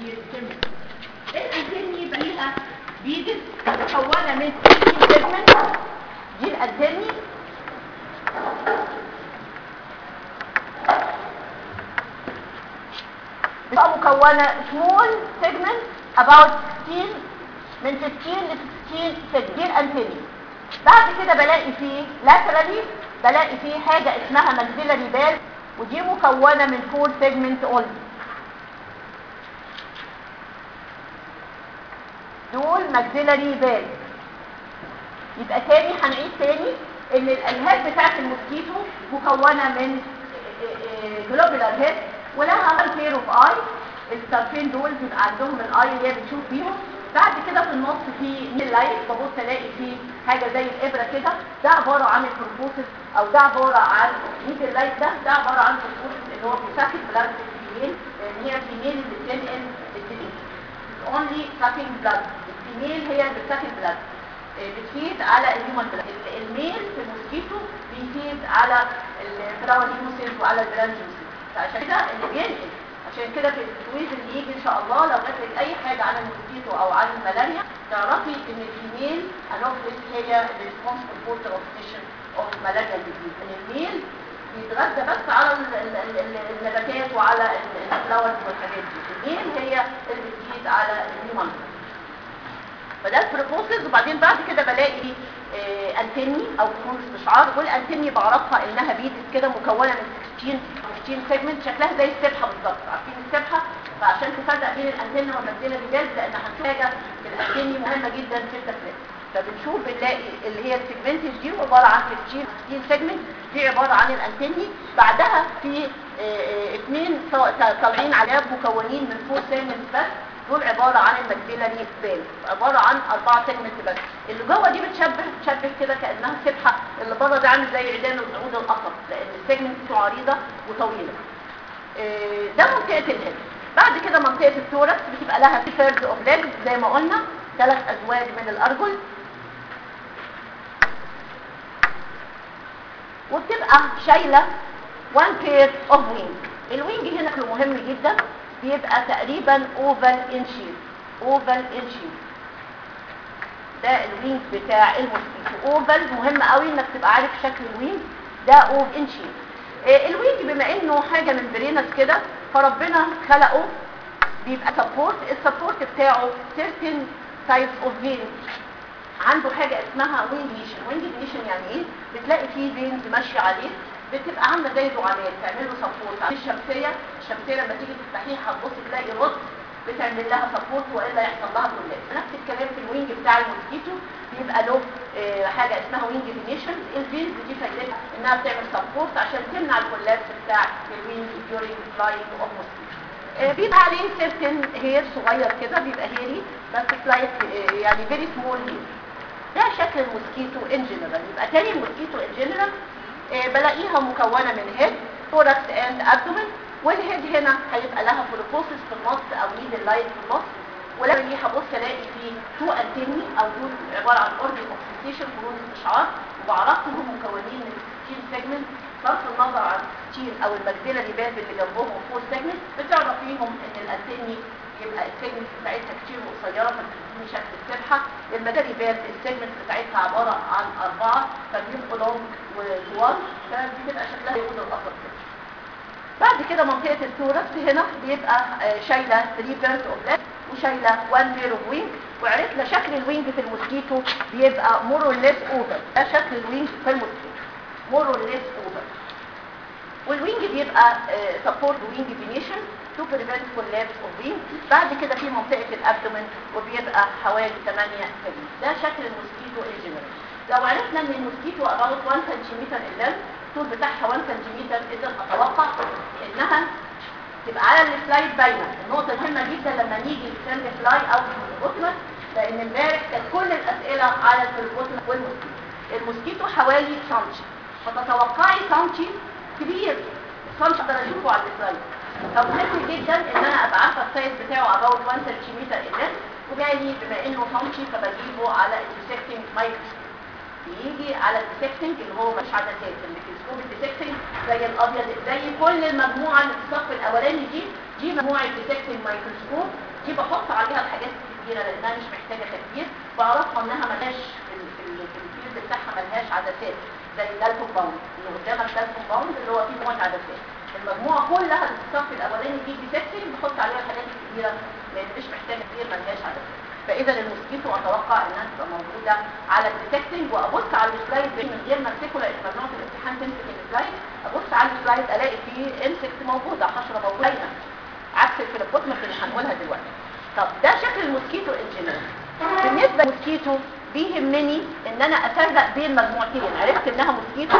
كتير سيجمنت الانتني بقيها بيدس مكونه من 16 سيجمنت دي الانتني بتبقى مكونه سمول سيجمنت about 16 من 15 ل 16 سيجمنت دي الانتني بعد كده بلاقي فيه laterally بلاقي فيه حاجه اسمها maxillary band ودي مكونه من 4 سيجمنت only دول maxillary band يبقى تاني هنعيد تاني ان الالهاب بتاعت الموسكيتو مكونه من جلوبولار هيد ولها one pair of eye الطرفين دول بيبقى عندهم الاي اللي هي بتشوف بيهم بعد كده في النص في لايت ببص الاقي فيه حاجه زي الابره كده ده عباره عن البروبوسس او ده عباره عن ميد اللايت ده ده عباره عن البروبوسس اللي هو بيسكن بلاد الفيميل لان هي الفيميل اللي بتنقل الديزيز اونلي ساكينج بلاد الفيميل هي اللي بتسكن بلاد بتفيد على الهيومن بلاد الميل في الموسكيتو بيفيد على الفلاور هيموسيلز وعلى البلانجيوسيلز فعشان كده اللي بينقل عشان كده في التويز اللي يجي ان شاء الله لو جات لك اي حاجه عن الموسكيتو او عن الملاريا تعرفي ان الفيميل انوفلس هي الريسبونسبل فور ترانسميشن اوف ملاريا ديزيز ان الميل بيتغذى بس على ال- ال- ال- ال- النباتات وعلى الفلاورز والحاجات دي الميل هي اللي بتزيد على الهيومن فده البروبوسز وبعدين بعد كده بلاقي آه، انتني او كون استشعار والانتني بعرفها انها بيدس كده مكونه من 16 16 سيجمنت شكلها زي السبحه بالظبط عارفين السبحه فعشان تفرق بين الانتنه والمدينه رجال لان هنشوف حاجه في الانتني مهمه جدا في التفريق فبنشوف بنلاقي اللي هي السيجمنتج دي عباره عن 15 16 سيجمنت دي عباره عن الانتني بعدها في آه، آه، اثنين طا- طالعين على مكونين من فور سيجمنت بس دول عبارة عن الماكسيلاري بال عبارة عن أربعة سيجمنت بس اللي جوه دي بتشبه بتشبه كده كأنها سبحة اللي بره ده عامل زي عيدان وسعود القصب لأن السيجمنت بتاعه عريضة وطويلة إيه، ده منطقة الهيد بعد كده منطقة الثوركس بتبقى لها في فيرز اوف ليج زي ما قلنا ثلاث أزواج من الأرجل وبتبقى شايلة one pair of wings الوينج هنا له مهم جدا بيبقى تقريبا اوفال ان شيب اوفال ان شيب ده الوينج بتاع الموسكيتو اوفال مهم قوي انك تبقى عارف شكل الوينج ده اوف ان شيب آه، الوينج بما انه حاجه من برينس كده فربنا خلقه بيبقى سبورت السبورت بتاعه certain types of veins عنده حاجة اسمها وينج نيشن وينج نيشن يعني ايه بتلاقي فيه فينز ماشية عليه بتبقى عاملة زي دعامات تعمل له سبورت الشمسية الشمسية لما تيجي تفتحيها هتبص تلاقي رد بتعمل لها سبورت والا يحصل لها كولابس نفس الكلام في الوينج بتاع الموسكيتو بيبقى له آه، حاجة اسمها وينج فينيشن الفينز دي فايدتها انها بتعمل سبورت عشان تمنع الكولابس بتاع الوينج during flying of mosquito آه، بيبقى عليه سيرتن هير صغير كده بيبقى هيري بس سلايت يعني فيري سمول هير ده شكل الموسكيتو ان جنرال يبقى تاني الموسكيتو ان جنرال بلاقيها مكونه من هيد ثوركس اند ابدومن والهيد هنا هيبقى لها بروبوسس في النص او ميد اللايت في النص ولما اجي هبص الاقي فيه تو انتني او دول عباره عن اورجن اوكسيتيشن فنون استشعار وبعرفهم مكونين من 16 سيجمنت بصرف النظر عن 16 او المجزله باب اللي جنبهم 4 سيجمنت بتعرف فيهم ان الانتني يبقى السيجمنت بتاعتها كتير وقصيره فبتديني شكل السبحه المداري باب السيجمنت بتاعتها عباره عن اربعه فبيبقوا لونج وطوال فبتبقى شكلها يقول القصر كده بعد كده منطقه الثوركس هنا بيبقى آه، شايله 3 بيرز اوف ليج وشايله 1 بير اوف وينج وعرفنا شكل الوينج في الموسكيتو بيبقى مور ليس اوفر ده شكل الوينج في الموسكيتو مور ليس اوفر والوينج بيبقى سبورت وينج فينيشن تو بريفنت كولابس اوف وينج بعد كده في منطقه الابدومن وبيبقى حوالي 8 سم ده شكل الموسكيتو ان جنرال لو عرفنا ان الموسكيتو about 1 سنتيمتر اللينث الطول بتاعها 1 سنتيمتر اذا اتوقع انها تبقى على السلايد باينه النقطه مهمه جدا لما نيجي نسمي فلاي او بوتلر لان امبارح كانت كل الاسئله على البوتلر والموسكيتو الموسكيتو حوالي سنتي فتتوقعي سنتي كبير سنتي اقدر اشوفه على السلايد فمهم جدا ان انا ابقى عارفه السايز بتاعه about 1 سنتيمتر اللينث وجاي بما انه سنتي فبجيبه على الديسكتنج مايكروسكوب بيجي على الديسكتنج اللي هو مش عدسات الميكروسكوب الديسكتنج زي الابيض زي كل المجموعه اللي في الصف الاولاني دي دي مجموعه ديسكتنج مايكروسكوب دي بحط عليها الحاجات الكبيره لانها مش محتاجه تكبير بعرفها انها ملهاش في ال- في ال- في الفيلد بتاعها ملهاش عدسات زي ده الكومباوند اللي قدامك ده الكومباوند اللي هو فيه مجموعه عدسات المجموعه كلها اللي في الصف الاولاني فيه ديتكتنج بحط عليها الحاجات الكبيره لان مش محتاجه كتير ملهاش عدسات فاذا الموسكيتو اتوقع انها تبقى موجوده على الديتكتنج وابص على السلايد دي من غير ما امسكه لان ممنوع في الامتحان تمسك السلايد ابص على السلايد الاقي فيه انسكت موجوده حشره موجوده عكس الفيلوبوتمس اللي هنقولها دلوقتي طب ده شكل الموسكيتو انجينير بالنسبه للموسكيتو بيهمني ان انا افرق بين مجموعتين عرفت انها موسكيتو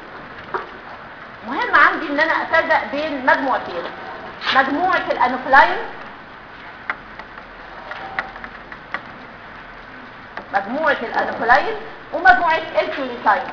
مهم عندي ان انا افرق بين مجموعتين مجموعه الانوفلاين مجموعه الانوفلاين ومجموعه الكوليساين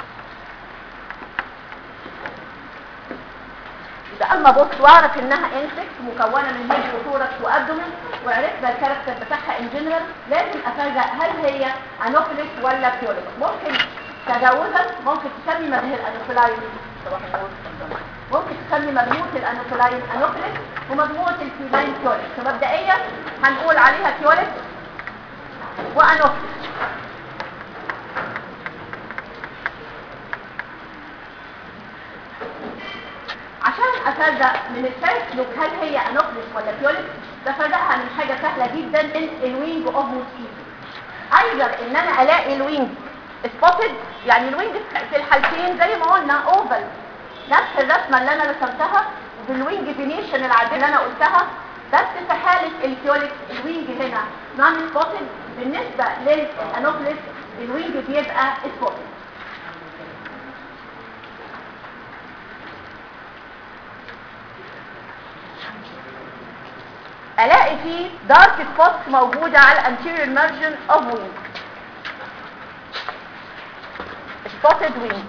يبقى اما ابص واعرف انها انسكت مكونه من هيد وثوركس وابدومن وعرفنا الكاركتر بتاعها ان جنرال لازم افرق هل هي انوفيليك ولا بيوليك ممكن تجاوزا ممكن تسمي مبهر الانوفيلاين صباح النور ممكن تسمي مجموعه الانوفيلاين انوفيليك ومجموعه الفيلاين بيوليك فمبدئيا هنقول عليها بيوليك وانوفيليك عشان افرق من الفيرست لوك هل هي انوفلس ولا بيوليك بفرقها من حاجه سهله جدا من الوينج اوف موسكيتو ايضا ان انا الاقي الوينج سبوتد يعني الوينج في الحالتين زي ما قلنا اوفل نفس الرسمه اللي انا رسمتها بالوينج فينيشن العاديه اللي انا قلتها بس في حاله البيوليك الوينج هنا نون سبوتد بالنسبه للانوفلس الوينج بيبقى سبوتد الاقي فيه دارك سبوتس موجوده على الانتيريور مارجن اوف وينج سبوتد وينج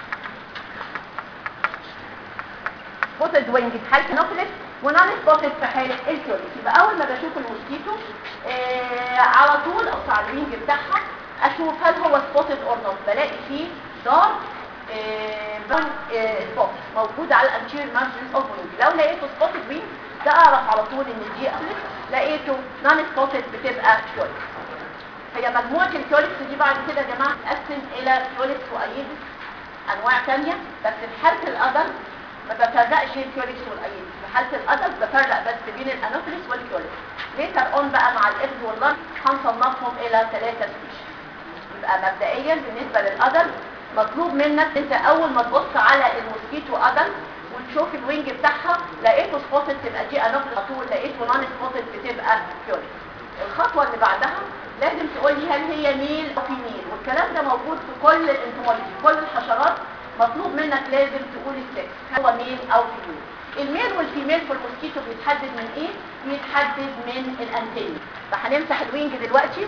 سبوتد وينج في حاله نوفلس ونون سبوتد في حاله الكيوليس يبقى اول ما بشوف الموسكيتو آه على طول اقطع الوينج بتاعها اشوف هل هو سبوتد اور نوت بلاقي فيه دارك براون سبوت موجود على الانتيريور مارجن اوف وينج لو لقيته سبوتد وينج ده اعرف على طول ان دي أفلس لقيته نون سبوتد بتبقى كيوليكس هي مجموعة الكيوليكس دي بعد كده يا جماعة تقسم الى كيوليكس وايدس انواع تانية بس في حالة الادلت ما بفرقش الكيوليكس والايدس في حالة الادلت بفرق بس بين الانوفلس والكيوليكس ليتر اون بقى مع الاف واللارج هنصنفهم الى ثلاثة سبيشيز يبقى مبدئيا بالنسبة للادلت مطلوب منك انت اول ما تبص على الموسكيتو ادلت وتشوف الوينج بتاعها لقيته سبوتد تبقى دي انوفل طول لقيته نون سبوتد بتبقى كيوريك الخطوه اللي بعدها لازم تقول لي هل هي ميل او فيميل والكلام ده موجود في كل الانتمولوجي كل الحشرات مطلوب منك لازم تقول السكس هل هو ميل او فيميل الميل والفيميل في الموسكيتو بيتحدد من ايه بيتحدد من الانتين فهنمسح الوينج دلوقتي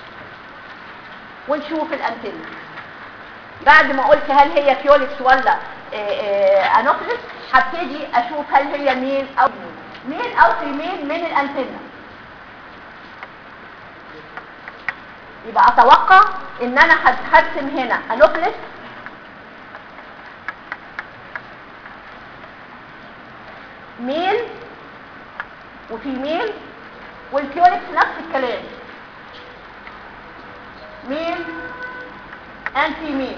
ونشوف الانتين بعد ما قلت هل هي كيوليكس ولا انوفلس هبتدي اشوف هل هي ميل او ميل او فيميل من الانتنه يبقى اتوقع ان انا هرسم هنا انوفلس ميل وفيميل والكيوليكس نفس الكلام ميل and female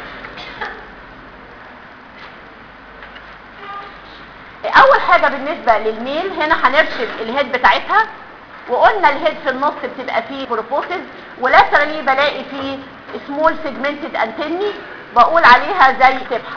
اول حاجة بالنسبة للميل هنا هنرسم الهيد بتاعتها وقلنا الهيد في النص بتبقى فيه بروبوسز ولاترالي بلاقي فيه سمول سيجمنتد انتني بقول عليها زي سبحة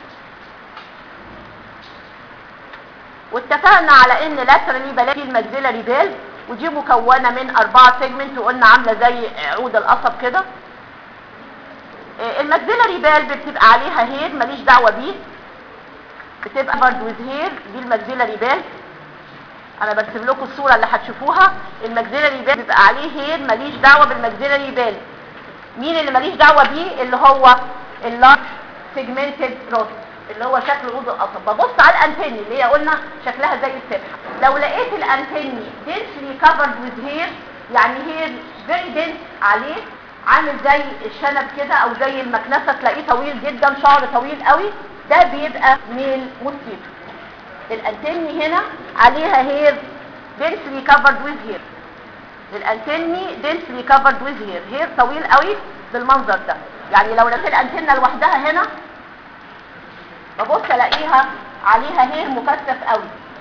واتفقنا على ان لاترالي بلاقي الماكسيلاري فالف ودي مكونة من اربعة سيجمنت وقلنا عاملة زي عود القصب كده الماكسيلاري فالف بتبقى عليها هير ماليش دعوة بيه بتبقى برد ويز هير دي الماكسيلاري فالف انا برسم لكم الصورة اللي هتشوفوها الماكسيلاري فالف بيبقى عليه هير ماليش دعوة بالماكسيلاري فالف مين اللي ماليش دعوة بيه اللي هو اللارج سيجمنتد روت اللي هو شكل عود القصب ببص على الانتني اللي هي قلنا شكلها زي السبحة لو لقيت الانتني densely covered with hair يعني هير very dense عليه عامل زي الشنب كده او زي المكنسة تلاقيه طويل جدا شعر طويل قوي ده بيبقى ميل موسكيتو الانتني هنا عليها هير densely covered with hair الانتني densely covered with hair hair طويل قوي بالمنظر ده يعني لو لقيت الانتنه لوحدها هنا ببص الاقيها عليها هير مكثف قوي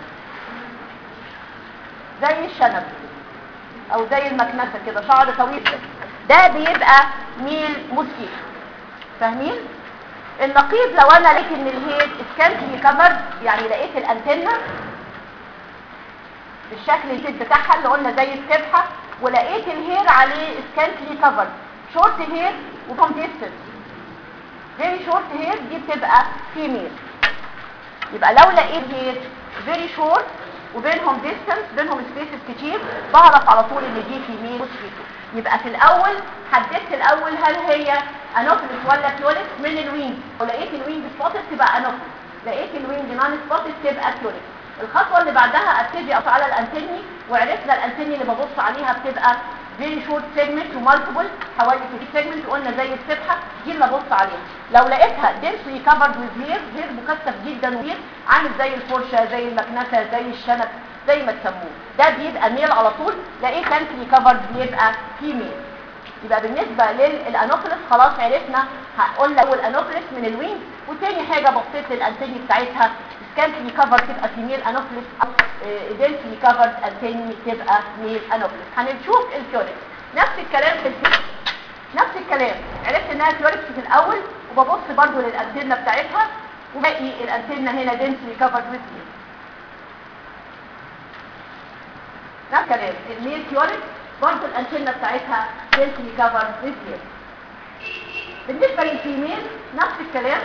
زي الشنب او زي المكنسه كده شعر طويل كده ده بيبقى ميل موسكيتو فاهمين النقيض لو انا لقيت ان الهيد اسكانتلي كفرد يعني لقيت الانتنه بالشكل الهيد بتاعها اللي قلنا زي السبحه ولقيت الهير عليه اسكانتلي كفرد شورت هير وفروم ديستنس فيري شورت هير دي بتبقى فيميل يبقى لو لقيت هير فيري شورت وبينهم ديستنس بينهم سبيسز كتير بعرف على طول ان دي فيميل موسكيتو يبقى في الاول حددت الاول هل هي انوفلس ولا كيوليس من الوينج ولقيت الوينج سبوتد تبقى انوفلس لقيت الوينج نون سبوتد تبقى كيوليس الخطوه اللي بعدها ابتدي اقف على الانتني وعرفنا الانتني اللي ببص عليها بتبقى فيري شورت سيجمنت ومالتيبل حوالي 3 سيجمنت وقلنا زي السبحه دي اللي ابص عليها لو لقيتها دنسلي كفرد وذ هير هير مكثف جدا وهير عامل زي الفرشه زي المكنسه زي الشنب زي ما تسموه ده بيبقى ميل على طول لقيت دنسلي كفرد بيبقى فيميل يبقى بالنسبة للانوفلس خلاص عرفنا قلنا اول انوفلس من الوينج وتاني حاجة بصيت للانتني بتاعتها سكانتلي كفر تبقى فيميل انوفلس او دنسلي كفر انتني تبقى ميل انوفلس هنشوف الكيوريكس نفس الكلام في الفيس نفس الكلام عرفت انها كيوريكس في الاول وببص برضو للانتنة بتاعتها وباقي الانتنة هنا دنسلي كفر ويز نفس الكلام الميل كيوريكس برضو الانتنة بتاعتها densely covered with hair بالنسبة للفيميل نفس الكلام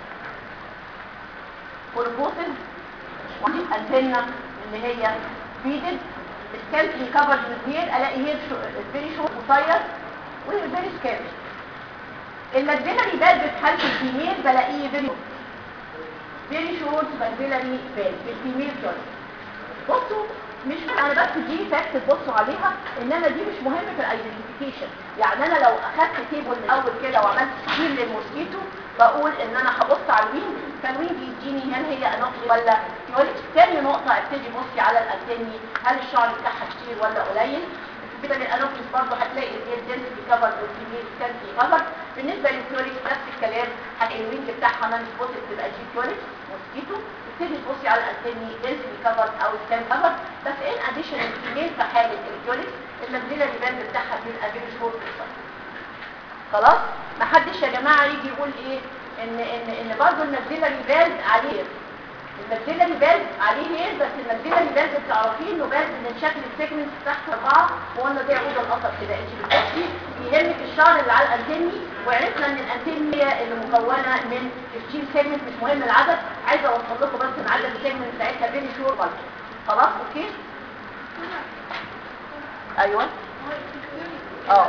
والبوسز ودي الانتنة اللي هي بيدد سكانتلي covered with hair الاقي هير فيري شورت قصير وفيري سكانت الماكسيلاري باد في حالة الفيميل بلاقيه فيري فيري شورت ماكسيلاري باد في الفيميل شورت بصوا مش انا بس دي فاكت تبصوا عليها انما دي مش مهمه في الايدنتيفيكيشن يعني انا لو اخدت تيبل من الاول كده وعملت سكيل للموسكيتو بقول ان انا هبص على الوينج فالوينج يديني هل هي انوكلي ولا كيوليك تاني نقطه ابتدي بصي على الانتني هل الشعر بتاعها كتير ولا قليل كده الانوكليس برضه هتلاقي الهير دنسيتي كفر والفيميل سكانتي كفر بالنسبه للكيوليك نفس الكلام هتلاقي الوينج بتاعها نون سبوتد تبقى دي كيوليك موسكيتو تبتدي تبصي على الانتني دنسلي كفر او سكان كفر بس ان اديشن الفيميل في حاله الكيوليك المنزله الباند بتاعها بيبقى فيري شورت خلاص ما حدش يا جماعه يجي يقول ايه ان ان ان برضه المنزله الباند عليه المنزله الباند عليه هير بس المنزله الباند بتعرفيه انه باند من شكل السيجمنت تحت اربعه وقلنا دي عود القصب كده انت بتبصي يهمك الشعر اللي على الانتني وعرفنا ان الانتني هي اللي مكونه من 15 سيجمنت مش مهم العدد عايزه اوصل لكم بس معدل السيجمنت بتاعتها فيري شور برضه خلاص اوكي ايوه اه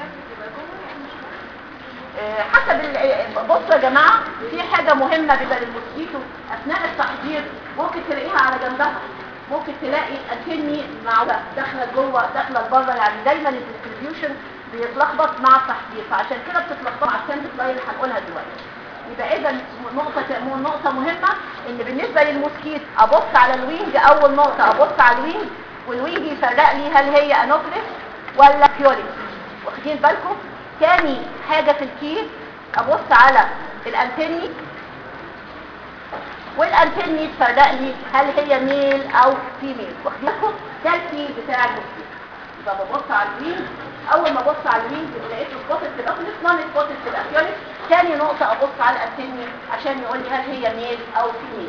حسب بصوا يا جماعه في حاجه مهمه بالنسبه للموسكيتو اثناء التحضير ممكن تلاقيها على جنبها ممكن تلاقي الكني مع داخله جوه داخله لبره يعني دايما الديستريبيوشن بيتلخبط مع التحضير فعشان كده بتتلخبط مع السنت لاين اللي هنقولها دلوقتي يبقى اذا نقطه نقطه مهمه ان بالنسبه للموسكيت ابص على الوينج اول نقطه ابص على الوينج والوينج يفرق لي هل هي انوكليس ولا كيوليس واخدين بالكم تاني حاجه في الكيس ابص على الانتني والانتني تفرق لي هل هي ميل او فيميل واخدين بالكم ده الكي بتاع الموسكيت يبقى ببص على الوينج اول ما ابص على الوينج لقيته سبوتد تبقى كيوليس نون سبوتد تبقى كيوليس تاني نقطة ابص على الانتني عشان يقول لي هل هي ميل او فيميل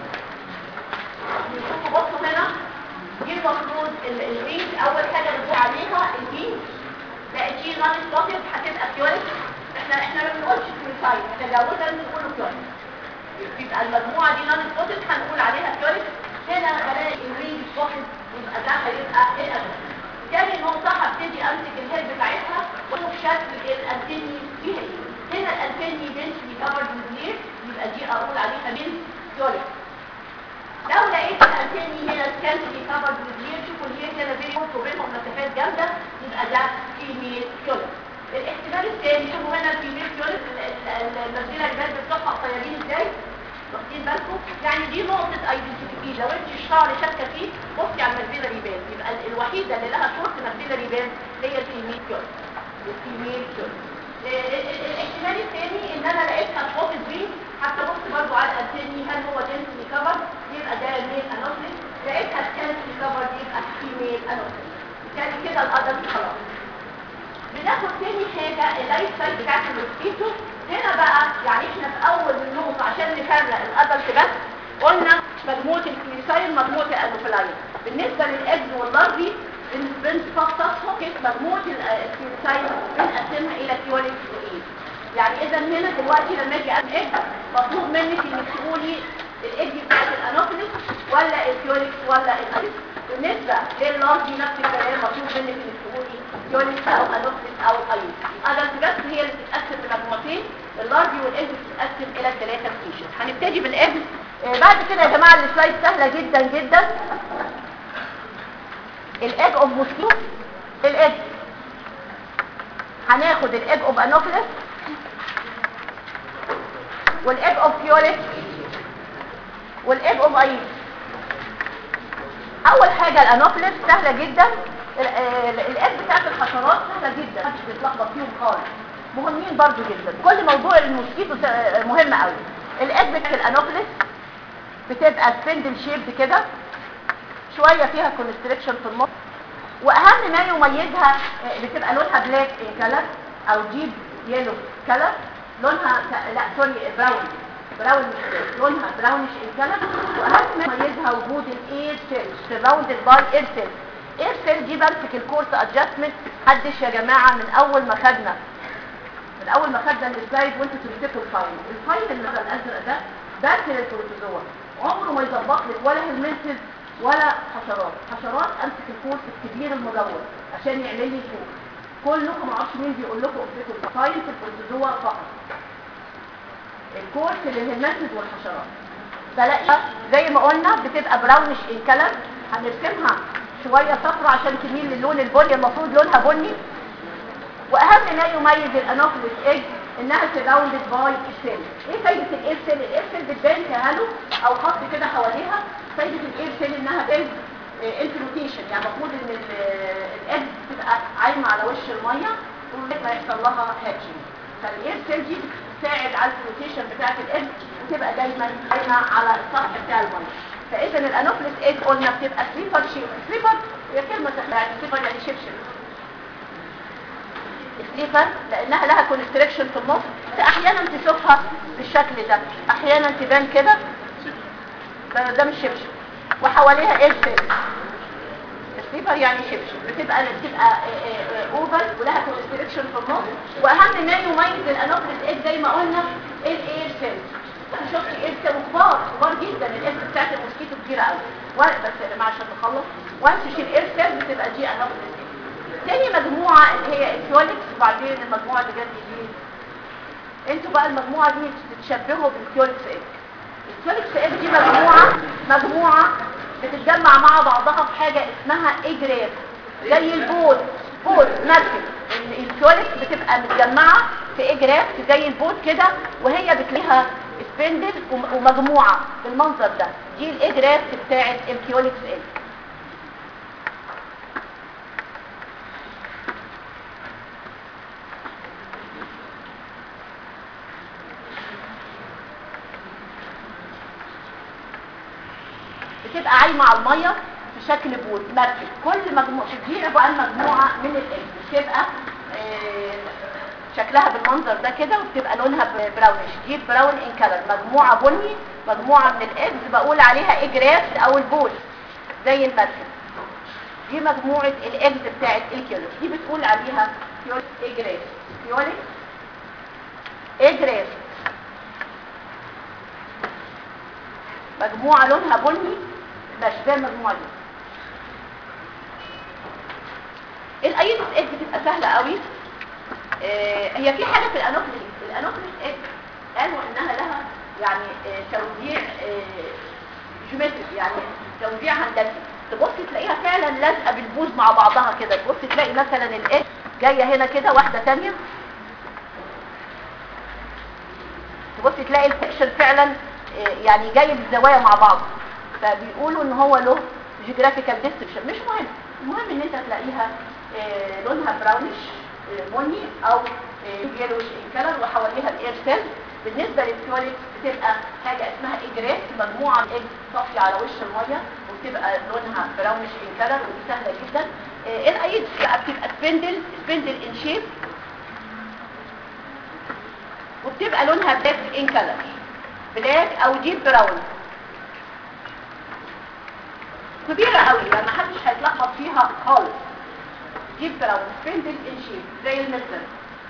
بصوا هنا دي المفروض الوينج اول حاجة بنقول عليها الوينج لا دي نون سبوتد هتبقى كيوليس احنا احنا ما بنقولش كيوليسايد احنا جاوبنا بنقول كيوليس يبقى المجموعة دي نون سبوتد هنقول عليها كيوليس هنا بلاقي الوينج سبوتد يبقى ده هيبقى الانتني تاني نقطة هبتدي امسك الهيد بتاعتها واشوف شكل الانتني فيها ايه هنا الانتني دنسلي كفرد وذ يبقى دي اقول عليها من كيوليس لو لقيت الانتني هنا سكانسلي كفرد وذ شوفوا الهيد هنا بين وبينهم مسافات جامدة يبقى ده فيميل كيوليس الاحتمال الثاني شوفوا هنا الفيميل كيوليس المنزله الباد بتوعها قصيرين ازاي واخدين بالكم يعني دي نقطة ايدنتيفيكيشن لو انت شعر شاكه فيه بصي على الماكسيلا ريبان يبقى ال- الوحيده اللي لها شورت ماكسيلا ريبان هي الفيميل كيرل الفيميل كيرل ال- ال- الاحتمال الثاني ان انا لقيتها سبوت جرين حتى بص برضو على الانتني هل هو دنسلي كفر يبقى ده ميل انوفلس لقيتها سكانسلي كفر يبقى فيميل انوفلس بالتالي كده الادلت خلاص بناخد تاني حاجة اللايف ستايل بتاعت الموسكيتو هنا بقى يعني احنا في اول النقطة عشان نفرق الادلت بس قلنا مجموعة الكليساين مجموعة الانوفلاين بالنسبة للاجز واللارفي بنفصصهم كيف مجموعة الكليساين بنقسمها الى كيوليكس وايه يعني اذا هنا دلوقتي لما اجي اعمل اجز مطلوب منك انك تقولي الايدج بتاعت الانوفيلس ولا الكيوليكس ولا الاليس بالنسبه لللارجي نفس الكلام مطلوب منك انك تقولي كيوليكس او انوفيلس او اليس الادلت بس هي اللي بتتقسم لمجموعتين اللارجي والايدج بتتقسم الى ثلاثه سبيشيز هنبتدي بالايدج آه، بعد كده يا جماعه السلايد سهله جدا جدا الايج اوف موسكيتو الايج هناخد الايج اوف انوفيلس والايج اوف كيوليكس والايج اوف ايس اول حاجة الانوفلس سهلة جدا ال- ال- الايج بتاعت الحشرات سهلة جدا محدش بيتلخبط فيهم خالص مهمين برضو جدا كل موضوع الموسكيتو س- مهم قوي الايج بتاعت الانوفلس بتبقى سبندل شيبد كده شوية فيها كونستريكشن في النص واهم ما يميزها آه، بتبقى لونها بلاك كلر او جيب يلو كلر لونها ك- لا سوري براون براون مش بلاك لونها براونش الكلر واهم ما يميزها وجود الاير سيل سراوندد باي اير سيل اير سيل دي بمسك الكورس ادجستمنت محدش يا جماعه من اول ما خدنا من اول ما خدنا السلايد وانتوا تمسكوا الفايل الفايل اللي هذا الازرق ده باكل البروتوزوا عمره ما يظبط لك ولا هلمنتز ولا حشرات حشرات امسك الكورس الكبير المدور عشان يعمل لي فوق كلكم ما اعرفش مين بيقول لكم امسكوا الفايل في البروتوزوا فقط الكورس للهلمنتز والحشرات بلاقيها زي ما قلنا بتبقى براونش ان كلر هنرسمها شويه صفرا عشان تميل للون البني المفروض لونها بني واهم ما يميز الانوفيلس ايج انها سراوندد باي سيل ايه فايده الاير سيل الاير سيل بتبان كهالو او خط كده حواليها فايده الاير سيل انها بيز انفلوتيشن يعني المفروض ان الايج تبقى عايمه على وش الميه ولغايه ما يحصل لها هاتشنج فالاير سيل دي بتساعد على الفلوتيشن بتاعت الايج وتبقى دايما عايمه على السطح بتاع الميه فاذا الانوفيلس ايج قلنا بتبقى سليبر شيب سليبر هي كلمه سهله يعني سليبر يعني شبشب سليبر لانها لها كونستريكشن في النص احيانا تشوفها بالشكل ده احيانا تبان كده ده, ده مش شبشب وحواليها ايه سيل السليبر يعني شبشب بتبقى بتبقى اوفر ولها كونستريكشن في النص واهم ما يميز الانوفلس ايج زي ما قلنا الاير سيل شفت اير سيل كبار كبار جدا الاير بتاعت الموسكيتو كبيره قوي بس يا جماعه عشان نخلص وامسك الاير سيل بتبقى دي انوفلس تاني مجموعة اللي هي الكيوليكس وبعدين المجموعة اللي جت دي انتوا بقى المجموعة دي بتتشبهوا بالكيوليكس ايج الكيوليكس ايج دي مجموعة مجموعة بتتجمع مع بعضها في حاجة اسمها اجراف زي البوت بوت مركب ال- الكيوليكس بتبقى متجمعة في اجراف زي البوت كده وهي بتلاقيها سبندل وم- ومجموعة بالمنظر ده دي الاجراف بتاعت الكيوليكس ايج بتبقى عايمه على الميه في شكل بوت مركب كل مجموعه دي عباره عن مجموعه من الايج بتبقى آه، شكلها بالمنظر ده كده وبتبقى لونها ب- براونش دي براون ان كلر مجموعه بني مجموعه من الايج بقول عليها ايج رافت او البول زي المركب دي مجموعه الايجز بتاعت الكيولوس دي بتقول عليها كيولوس ايج رافت كيولوس ايج رافت مجموعة لونها بني مش زي المجموعة دي الايدس ايج بتبقى سهلة قوي آه هي في حاجة في الانوكليس الانوكليس ايج قالوا انها لها يعني آه توزيع آه جيومتري يعني توزيع هندسي تبص تلاقيها فعلا لازقه بالبوز مع بعضها كده تبص تلاقي مثلا الايج جايه هنا كده واحده تانية تبص تلاقي السكشن فعلا آه، يعني جاي بالزوايا مع بعض فبيقولوا ان هو له جيوغرافيكال ديسكريبشن مش مهم المهم ان انت تلاقيها آه، لونها براونش آه، بني او يلوش كلر وحواليها الاير سيل بالنسبه للتواليت بتبقى حاجه اسمها اجرات مجموعه من ايج صافيه على وش الميه وبتبقى لونها براونش ان كلر ودي سهله جدا آه، الايد بقى بتبقى سبندل سبندل ان شيب وبتبقى لونها بلاك ان كلر بلاك او ديب براون كبيرة قوي يعني محدش هيتلخبط فيها خالص ديب براون سبندل ان شيب زي المثل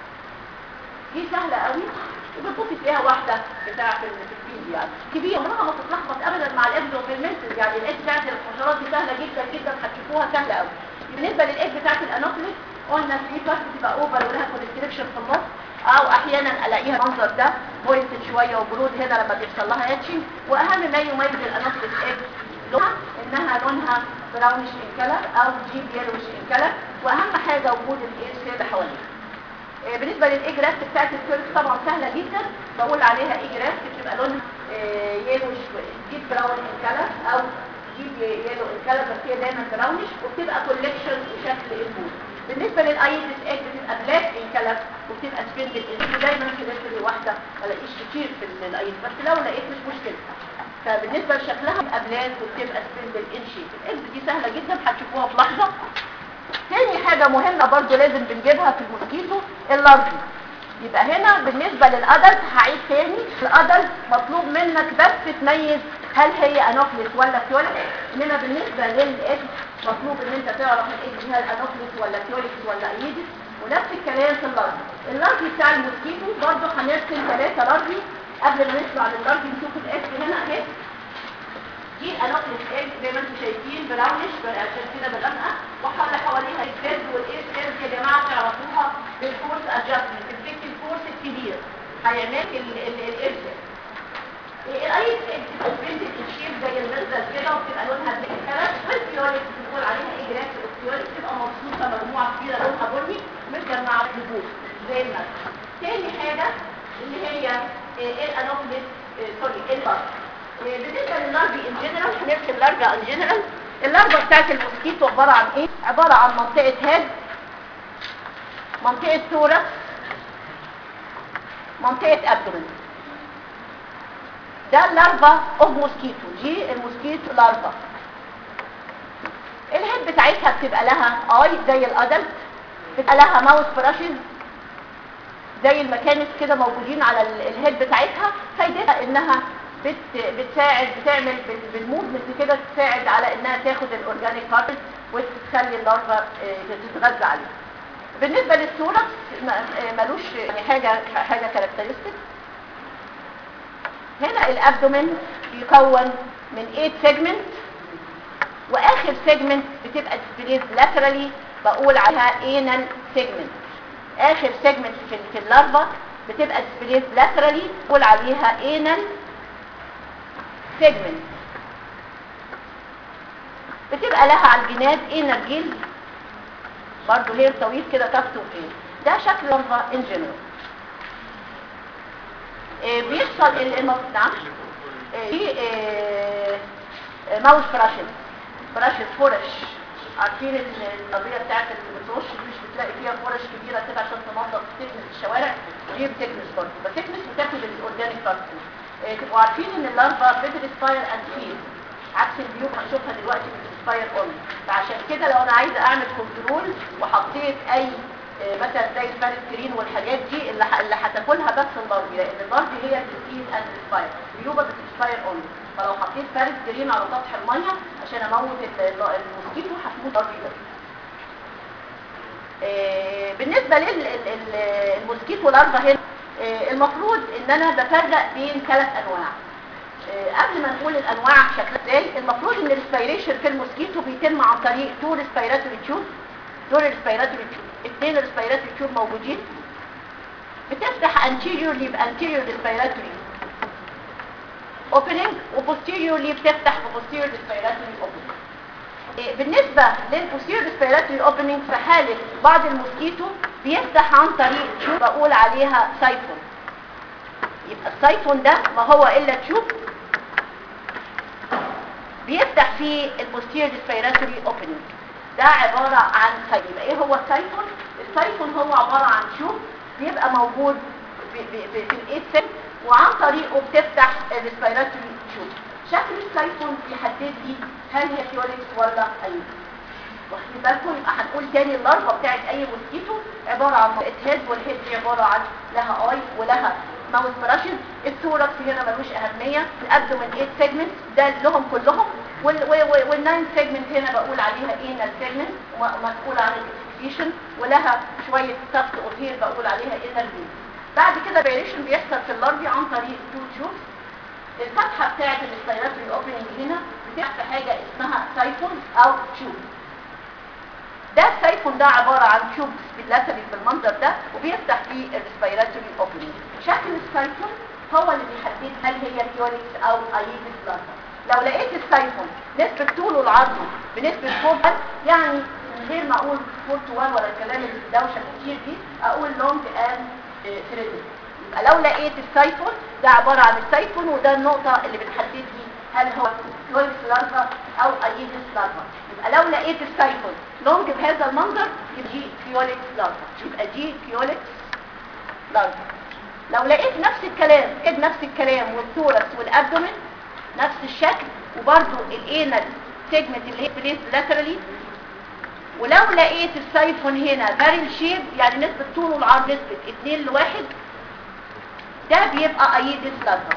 دي سهلة قوي وبتبصي تلاقيها واحدة بتاعة الفيد يعني كبيرة عمرها ما تتلخبط ابدا مع الاكزوفيرمنتس يعني الايد بتاعت الحشرات دي سهلة جدا جدا هتشوفوها سهلة قوي بالنسبة للايد بتاعت الانوفلس قلنا في بارت بتبقى اوفر ولها كونستريكشن في النص او احيانا الاقيها المنظر ده بوينتد شويه وبرود هنا لما بيحصل لها هاتشنج واهم ما يميز الانوفلس ايج لونها انها لونها براونش ان كلر او جيب يلوش ان كلر واهم حاجه وجود الاير سيل حواليها آه، بالنسبه للايجرافت بتاعت الكيرك طبعا سهله جدا بقول عليها ايجرافت بتبقى لونها آه، يلوش ديب براون ان كلر او جيب يلو ان كلر بس هي دايما براونش وبتبقى كولكشن بشكل البول بالنسبه للايتس ايج بتبقى بلاك ان كلر وبتبقى سبندل ان دايما في لتر واحده ما الاقيش كتير في الايت بس لو لقيت مش مشكله فبالنسبه لشكلها بتبقى بلاك وبتبقى سبندل ان شيب الايج دي سهله جدا هتشوفوها في لحظه تاني حاجة مهمة برضو لازم بنجيبها في الموسكيتو اللارفي يبقى هنا بالنسبة للأدلت هعيد تاني الأدلت مطلوب منك بس تميز هل هي انوفلس ولا كيوليكس انما بالنسبة للإيد مطلوب ان انت تعرف الإيد دي هل انوفلس ولا كيوليكس ولا ايدس ونفس الكلام في اللارفي اللارفي بتاع الموسكيتو برضو هنرسم ثلاثة لارفي قبل ما نطلع لللارفي نشوف الاسم هنا اهي دي انوكلس ايج زي ما انتم شايفين براونش عشان كده بغمقه وحول حواليها الجلد والاير سيلز يا جماعه تعرفوها بالفورس ادجستمنت الفيكت الفورس الكبير هيعمل الاير سيل الايس ايج بتبقى الشيب زي المنزل كده وبتبقى لونها بلاك كلر والفيوليكس بنقول عليها ايجراكس الفيوليكس تبقى مبسوطه مجموعه كبيره لونها بني متجمعه في الجبوش زي المنزل تاني حاجه اللي هي الانوكلس سوري البارت بالنسبه لللارفي ان جنرال هنرسم لارفا ان جنرال اللارفا بتاعت الموسكيتو عباره عن ايه عباره عن منطقه هاد منطقه ثوركس منطقه ابدومن ده اللارفا اوف موسكيتو دي الموسكيتو لارفا الهيد بتاعتها بتبقى لها اي زي الادلت بتبقى لها ماوس براشز زي المكانس كده موجودين على ال- الهيد بتاعتها فايدتها انها بت بتساعد بتعمل بال- بالموفمنت كده تساعد على انها تاخد الاورجانيك بارتس وتخلي اللارفا آه، تتغذى عليه بالنسبه للثوركس ما- آه، ملوش يعني حاجه حاجه كاركترستيك هنا الابدومين بيكون من 8 سيجمنت واخر سيجمنت بتبقى ديسبليز لاترالي بقول عليها انال سيجمنت اخر سيجمنت في في اللارفا بتبقى ديسبليز لاترالي بقول عليها انال سيجمنت بتبقى لها على الجناب انال جلد برضه هير طويل كده تحت وفين ده شكل لارفا ان جنرال آه، بيحصل ال- المف- نعم آه، في آه، آه، ماوس براشز براشز فرش عارفين ال- القضيه بتاعت اللي بترش مش بتلاقي فيها فرش كبيره كده عشان تنظف تكنس الشوارع دي بتكنس برضه بتكنس وتاخد الاورجانيك بارتكلز تبقوا عارفين ان اللارفا بترسباير اند فيل عكس البيوت هنشوفها دلوقتي بترسباير اون فعشان كده لو انا عايزه اعمل كنترول وحطيت اي آه، مثلا زي الفارسكرين والحاجات دي اللي ح- اللي هتاكلها بس الباربي لان الباربي هي بتسيد اند سباير بيوبا بتسباير اون فلو حطيت فارسكرين على سطح الميه عشان اموت ال- ال- الموسكيتو هتموت باربي بس آه، بالنسبه للموسكيتو لارفا هنا آه، المفروض ان انا بفرق بين ثلاث انواع آه، قبل ما نقول الانواع شكلها ازاي المفروض ان الريسبيريشن في الموسكيتو بيتم عن طريق تو ريسبيراتوري تيوب دول الريسبيراتوري تيوب اثنين ريسبيراتوري تيوب موجودين بتفتح anteriorly بانتيريور ريسبيراتوري opening وبوستيريورلي بتفتح ببوستيريور ريسبيراتوري opening إيه، بالنسبة للبوستيريور ريسبيراتوري اوبننج في حالة بعض الموسكيتو بيفتح عن طريق تيوب بقول عليها سايفون يبقى السايفون ده ما هو الا تيوب بيفتح فيه البوستير ريسبيراتوري اوبننج ده عبارة عن سايفون يبقى ايه هو السايفون السايفون هو عبارة عن شوب بيبقى موجود في, في, في, في الايد سيل وعن طريقه بتفتح الريسبيراتوري شوب شكل السايفون بيحدد لي هل هي فيوليكس ولا ايوه واخدين بالكم يبقى هنقول تاني اللارفا بتاعت اي موسكيتو عباره عن هيد والهيد دي عباره عن لها اي ولها ماوس براشز الثوركس هنا ملوش اهميه الابدومين 8 سيجمنت ده لهم كلهم والناين سيجمنت هنا بقول عليها انال سيجمنت ومسؤول عن الاكسكيشن ولها شويه تفت اوتير بقول عليها انال فين بعد كده فيريشن بيحصل في اللارفي عن طريق تو تشوبس الفتحه بتاعت الريسبيراتوري اوبننج هنا بتفتح في حاجه اسمها سايفون او تشوب ده السايفون ده عبارة عن تيوب باللاسلي بالمنظر ده وبيفتح فيه الريسبيراتوري اوبننج شكل السايفون هو اللي بيحدد هل هي كيوريكس او ايدس لارفا لو لقيت السايفون نسبة طوله وعرضه بنسبة 4 يعني من غير ما اقول 4 to 1 ولا الكلام اللي الدوشة كتير دي اقول لونج اند ثريدد يبقى لو لقيت السايفون ده عبارة عن السايفون وده النقطة اللي بتحدد لي هل هو كيوريكس لارفا او ايدس لارفا يبقى لو لقيت السايفون لونج بهذا المنظر يبقى دي فيوليكس لارفا يبقى دي فيوليكس لارفا لو لقيت نفس الكلام كده نفس الكلام والثوركس والابدومين نفس الشكل وبرده الانال سيجمنت اللي هي بليس لاترالي ولو لقيت السايفون هنا بارل شيب يعني نسبة طول والعرض نسبة 2 لواحد ده بيبقى ايدس لارفا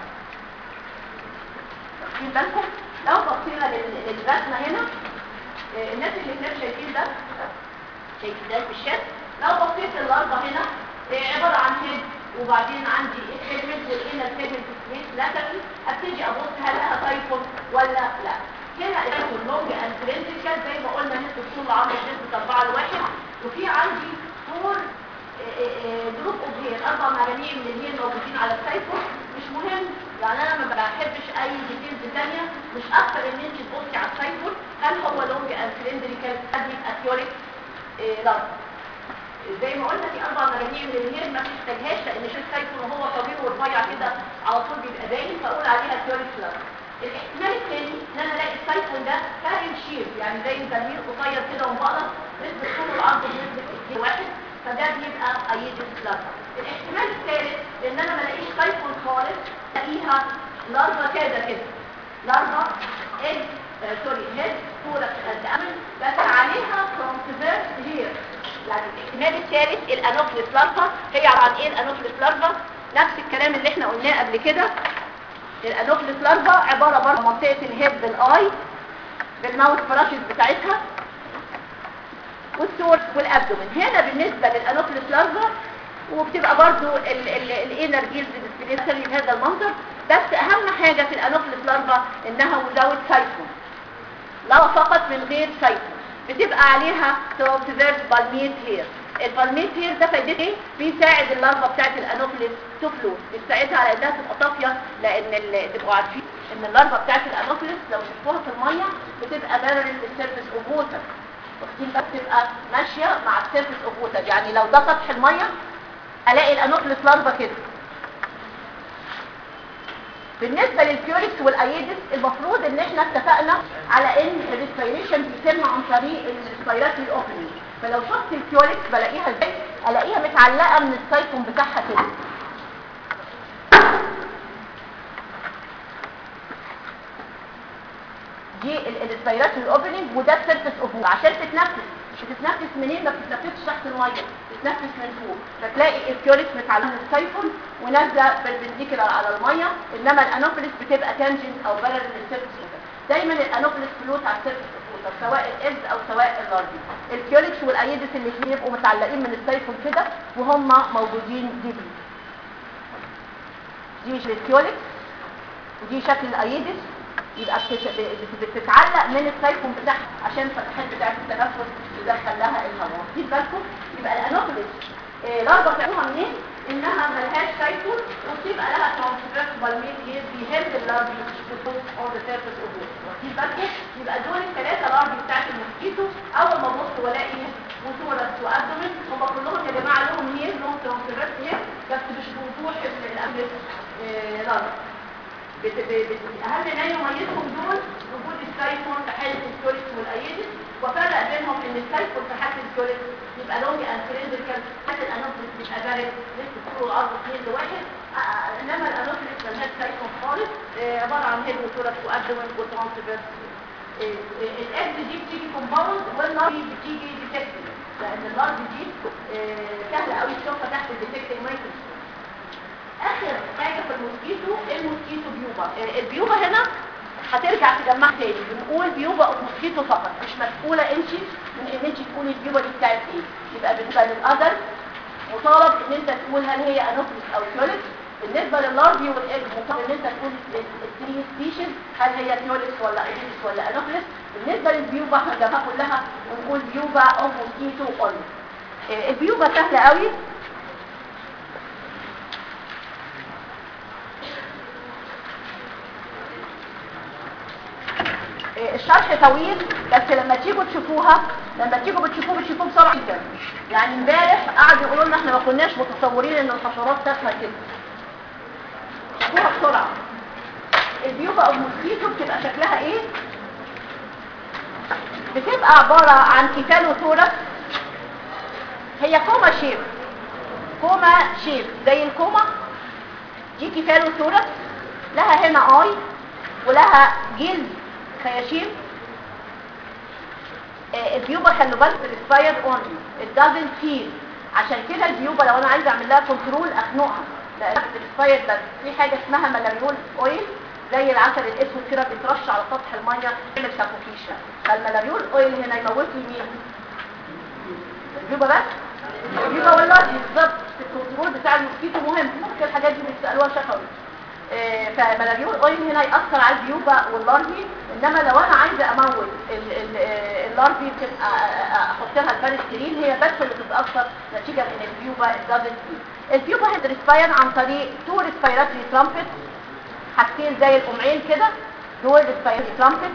واخدين بالكم لو بصينا للرسمه هنا الناس اللي هناك شايفين ده شايفين ده بالشكل لو بصيت اللارفا هنا عباره عن هيد وبعدين عندي السيجمنت والانر سيجمنت سبيس لاترال ابتدي ابص هل لها تايفون ولا لا هنا التايفون لونج اند برنسيكال زي ما قلنا نسبه طول العرض نسبه 4 لواحد وفي عندي فور جروب اوف هير اربع مجاميع من الهير موجودين على التايفون مش مهم يعني انا ما بحبش اي ديتيلز ثانيه مش اكتر ان انت تبصي على التايفون هل هو لونج اند سلندريكال قد يبقى ثيوريك لارج زي ما قلنا في اربع مجاميع من الهير ما بتحتاجهاش لان شيل التايفون وهو طويل ورفيع كده على طول بيبقى باين فاقول عليها ثيوريك لارج الاحتمال الثاني ان انا الاقي التايفون ده كارين شير يعني زي الزميل قصير كده ومبقلط نسبه طول العرض بنسبه 2 واحد فده بيبقى ايدس لارفا الاحتمال الثالث ان انا ما الاقيش تايفون خالص الاقيها لارفا كده كده لارفا ايد آه سوري هيد صورة قد امل بس عليها ترانسفيرس هير يعني الاحتمال الثالث الانوفلس لارفا هي عباره عن ايه الانوفلس لارفا نفس الكلام اللي احنا قلناه قبل كده الانوفلس لارفا عباره برضه منطقه الهيد بالاي بالماوس براشز بتاعتها والسورس والابدومين هنا بالنسبة للانوفلس لارفا وبتبقى برضو الانر جيلز ديسبليسري بهذا المنظر بس اهم حاجة في الانوفلس لارفا انها وزاوت سايفون لو فقط من غير سايفون بتبقى عليها ترانسفيرس بالميت هير البالميت هير ده فايدته ايه بيساعد اللارفا بتاعت الانوفلس تفلوت بيساعدها على انها تبقى طافيه لان تبقوا عارفين ان اللارفا بتاعت الانوفلس لو شفتوها في الميه بتبقى بارل للسيرفيس اوف ووتر واخدين بس تبقى ماشيه مع السيرفيس اوف ووتر يعني لو ده سطح الميه الاقي الانوفلس لارفا كده بالنسبة للكيوريكس والايدس المفروض ان احنا اتفقنا على ان الريسبيريشن بيتم عن طريق الريسبيراتوري اوبننج فلو شفت الكيوريكس بلاقيها ازاي الاقيها متعلقة من السايفون بتاعها كده دي الريسبيراتوري اوبننج وده السيرفيس اوف عشان تتنفس بتتنفس منين ما بتتنفسش تحت الميه بتتنفس من فوق فتلاقي الكيوريكس متعلقه من السايفون ونازله بالبنديكولار على الميه انما الانوفلس بتبقى تانجنت او بلد للسيرفيس اوف دايما الانوفلس فلوت على السيرفيس اوف سواء الاز او سواء اللارجي الكيوريكس والايدس اللي بيبقوا متعلقين من السايفون كده وهم موجودين دي بي دي شكل الكيوريكس ودي شكل الايدس يبقى بتتعلق من السايفون بتاعها عشان فتحات بتاعت التنفس يدخل لها الهواء واخدين بالكم يبقى الانوفلس الاربع بتاعتها منين انها ملهاش سايفون وبتبقى لها ترانسفيرس بالميت بيهد اللارجي بتبص اون ذا سيرفيس اوف واخدين بالكم يبقى دول الثلاثه لارجي بتاعت الموسكيتو اول ما ابص والاقي وثورس وابدومين هم كلهم يا جماعه لهم هير لهم ترانسفيرس هير بس مش بوضوح الانفلس لارجي اهم ما يميزهم دول وجود السايفون في حاله الكوليكس والايدس وفرق بينهم ان السايفون في حاله الكوليكس يبقى لونج اند سيلندريكال حتى الانوفلس بيبقى بارد لسه طول العرض اثنين لواحد آه، انما الانوفلس مالهاش سايفون خالص آه، عباره عن هيد وثوركس وابدومن وترانسفيرس الاكس دي بتيجي كومباوند والنار بتيجي ديتكتيف لان اللارج دي آه، سهله قوي تشوفها تحت الديتكتيف مايكروسكوب اخر حاجه في الموسكيتو الموسكيتو بيوبا آه، البيوبا هنا هترجع تجمع تاني بنقول بيوبا او موسكيتو فقط مش مسؤوله انت من ان انت تقولي البيوبا دي بتاعت ايه يبقى بالنسبه للادلت مطالب ان انت تقول هل هي انوفلس او كيوليكس بالنسبه لللارفي والايج مطالب ان انت تقول الثري سبيشيز هل هي كيوليكس ولا ايجيس ولا انوفلس بالنسبه للبيوبا احنا جمعها كلها ونقول بيوبا او موسكيتو اون البيوبا سهله قوي إيه، الشرح طويل بس لما تيجوا تشوفوها لما تيجوا بتشوفوه بتشوفوه بسرعه جدا يعني امبارح قعدوا يقولوا لنا احنا ما كناش متصورين ان الحشرات تافهه كده شوفوها بسرعه البيوبا او الموسكيتو بتبقى شكلها ايه بتبقى عباره عن كيفالوثوركس هي كوما شيب كوما شيب زي الكوما دي كيفالوثوركس لها هنا اي ولها جلد خياشيم آه، البيوبا خلوا بالك الاكسبايرد اونلي it doesn't feel عشان كده البيوبا لو انا عايزه اعمل لها كنترول اخنقها لان الاكسبايرد بس في حاجه اسمها ملاريول اويل زي العسل الاسود كده بيترش على سطح الميه يعمل سافوكيشن فالملاريول اويل هنا يموت لي مين البيوبا بس البيوبا والله بالظبط الكنترول بتاع الموسكيتو مهم ممكن الحاجات دي بتسالوها شفوي آه، فملاريول اويل هنا ياثر على البيوبا واللارفي انما لو انا عايزه اموت ال- ال- آه، اللارفي بتبقى آه، آه، احط لها البارسترين هي بس اللي بتتاثر نتيجه من البيوبا الدازنت البيوبا هترسباير عن طريق تو ريسبيراتوري ترامبت حاجتين زي القمعين كده دول ريسبيراتوري ترامبت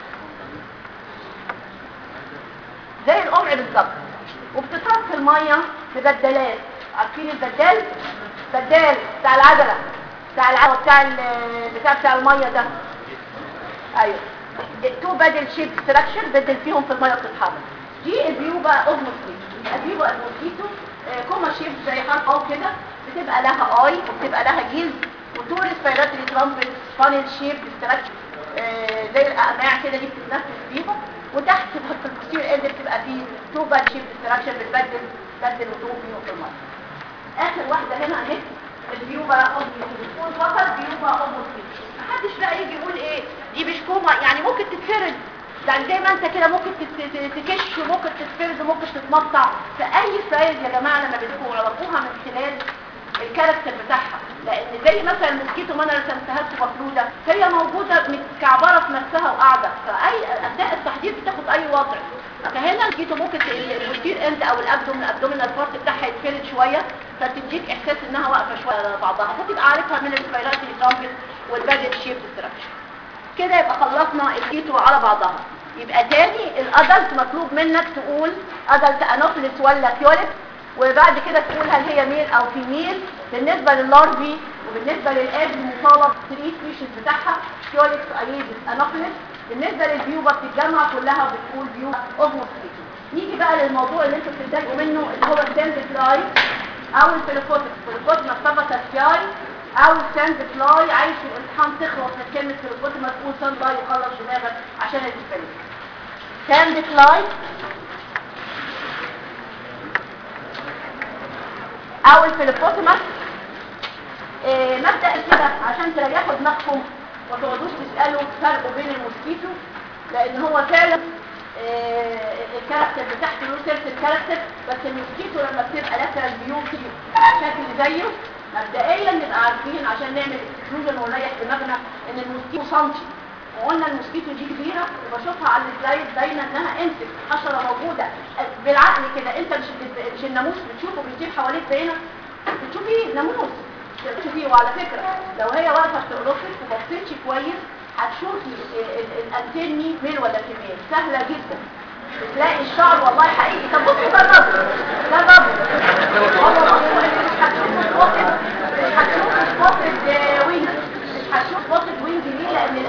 زي القمع بالظبط وبتتحط في الميه في بدالات عارفين البدال بدال بتاع العجله بتاع العجله بتاع ال- بتاع بتاع الميه ده ايوه تو بدل شيب ستراكشر بدل فيهم في الميه بتتحرك دي البيوبا اوزموسكيتو البيوبا اوزموسكيتو آه، كوما شيب زي حرف او كده بتبقى لها اي وبتبقى لها جلد وتو ريسبيراتوري ترامبت فانل شيب ستراكشر زي الاقماع كده دي بتتنفس بيهم وتحت في البوستير اند بتبقى فيه تو باد شيب ستراكشر بتبدل بدل وتو فيهم في الميه اخر واحده هنا اهي البيوبا اوبوسكيتو فقط بيوبا اوبوسكيتو محدش بقى يجي يقول ايه دي مش كوما يعني ممكن تتفرد يعني زي ما انت كده ممكن تت- تت- تكش وممكن تتفرد وممكن تتمطع فاي سايز يا جماعه لما بتكونوا عرفوها من خلال الكاركتر بتاعها لان زي مثلا الموسكيتو ما انا رسمتها لكم مفروده هي موجوده متكعبره في نفسها وقاعده فاي اثناء التحضير بتاخد اي وضع فهنا الموسكيتو ممكن ت- البوستير اند او الابدومن الابدومينال بارت بتاعها يتفرد شويه فتديك احساس انها واقفه شويه على بعضها فتبقى عارفها من السبايراتي ترامبل والبادل شيب ستراكشر كده يبقى خلصنا الكيتو على بعضها يبقى تاني الادلت مطلوب منك تقول ادلت انوفلس ولا كيوليك وبعد كده تقول هل هي ميل او فيميل بالنسبه لللارفي وبالنسبه للاج مطالب 3 سبيشيز بتاعها كيوليك ايدس انوفلس بالنسبه للبيوبا بتتجمع كلها وبتقول بيوبا اوفموسكيتو نيجي بقى للموضوع اللي انتوا بتتضايقوا منه اللي هو الساند فلاي او الفيلوكوتس الفيلوكوتس مصطفى فلاي او ساند فلاي عايز في الامتحان تخلص من كلمه فيلوكوتس ما تقول ساند فلاي وخلص دماغك عشان الديسبلين ساند فلاي او الفيلوكوتمس إيه مبدأ كده عشان تريحوا دماغكم وتقعدوش تسألوا فرق بين الموسكيتو لان هو فعلا إيه الكاركتر بتاعته له سيرت الكاركتر بس الموسكيتو لما بتبقى لاترال بيوتي شكل زيه مبدئيا نبقى عارفين عشان نعمل اكسكلوجن ونريح دماغنا ان الموسكيتو سنتي وقلنا الموسكيتو دي كبيره وبشوفها على السلايد باينه انها انسك حشره موجوده بالعقل كده انت مش مش الناموس بتشوفه بيطير حواليك بعينك بتشوفي ناموس تشوفيه وعلى فكره لو هي واقفه بتقرصك وبصيتي كويس هتشوفي ال- ال- الانتين مين ميل ولا فيميل سهله جدا تلاقي الشعر والله حقيقي طب بصوا جربوا جربوا والله مش هتشوفوا سبوتد مش هتشوفوا سبوتد وينج مش هتشوف سبوتد وينج ليه لان الانوكلس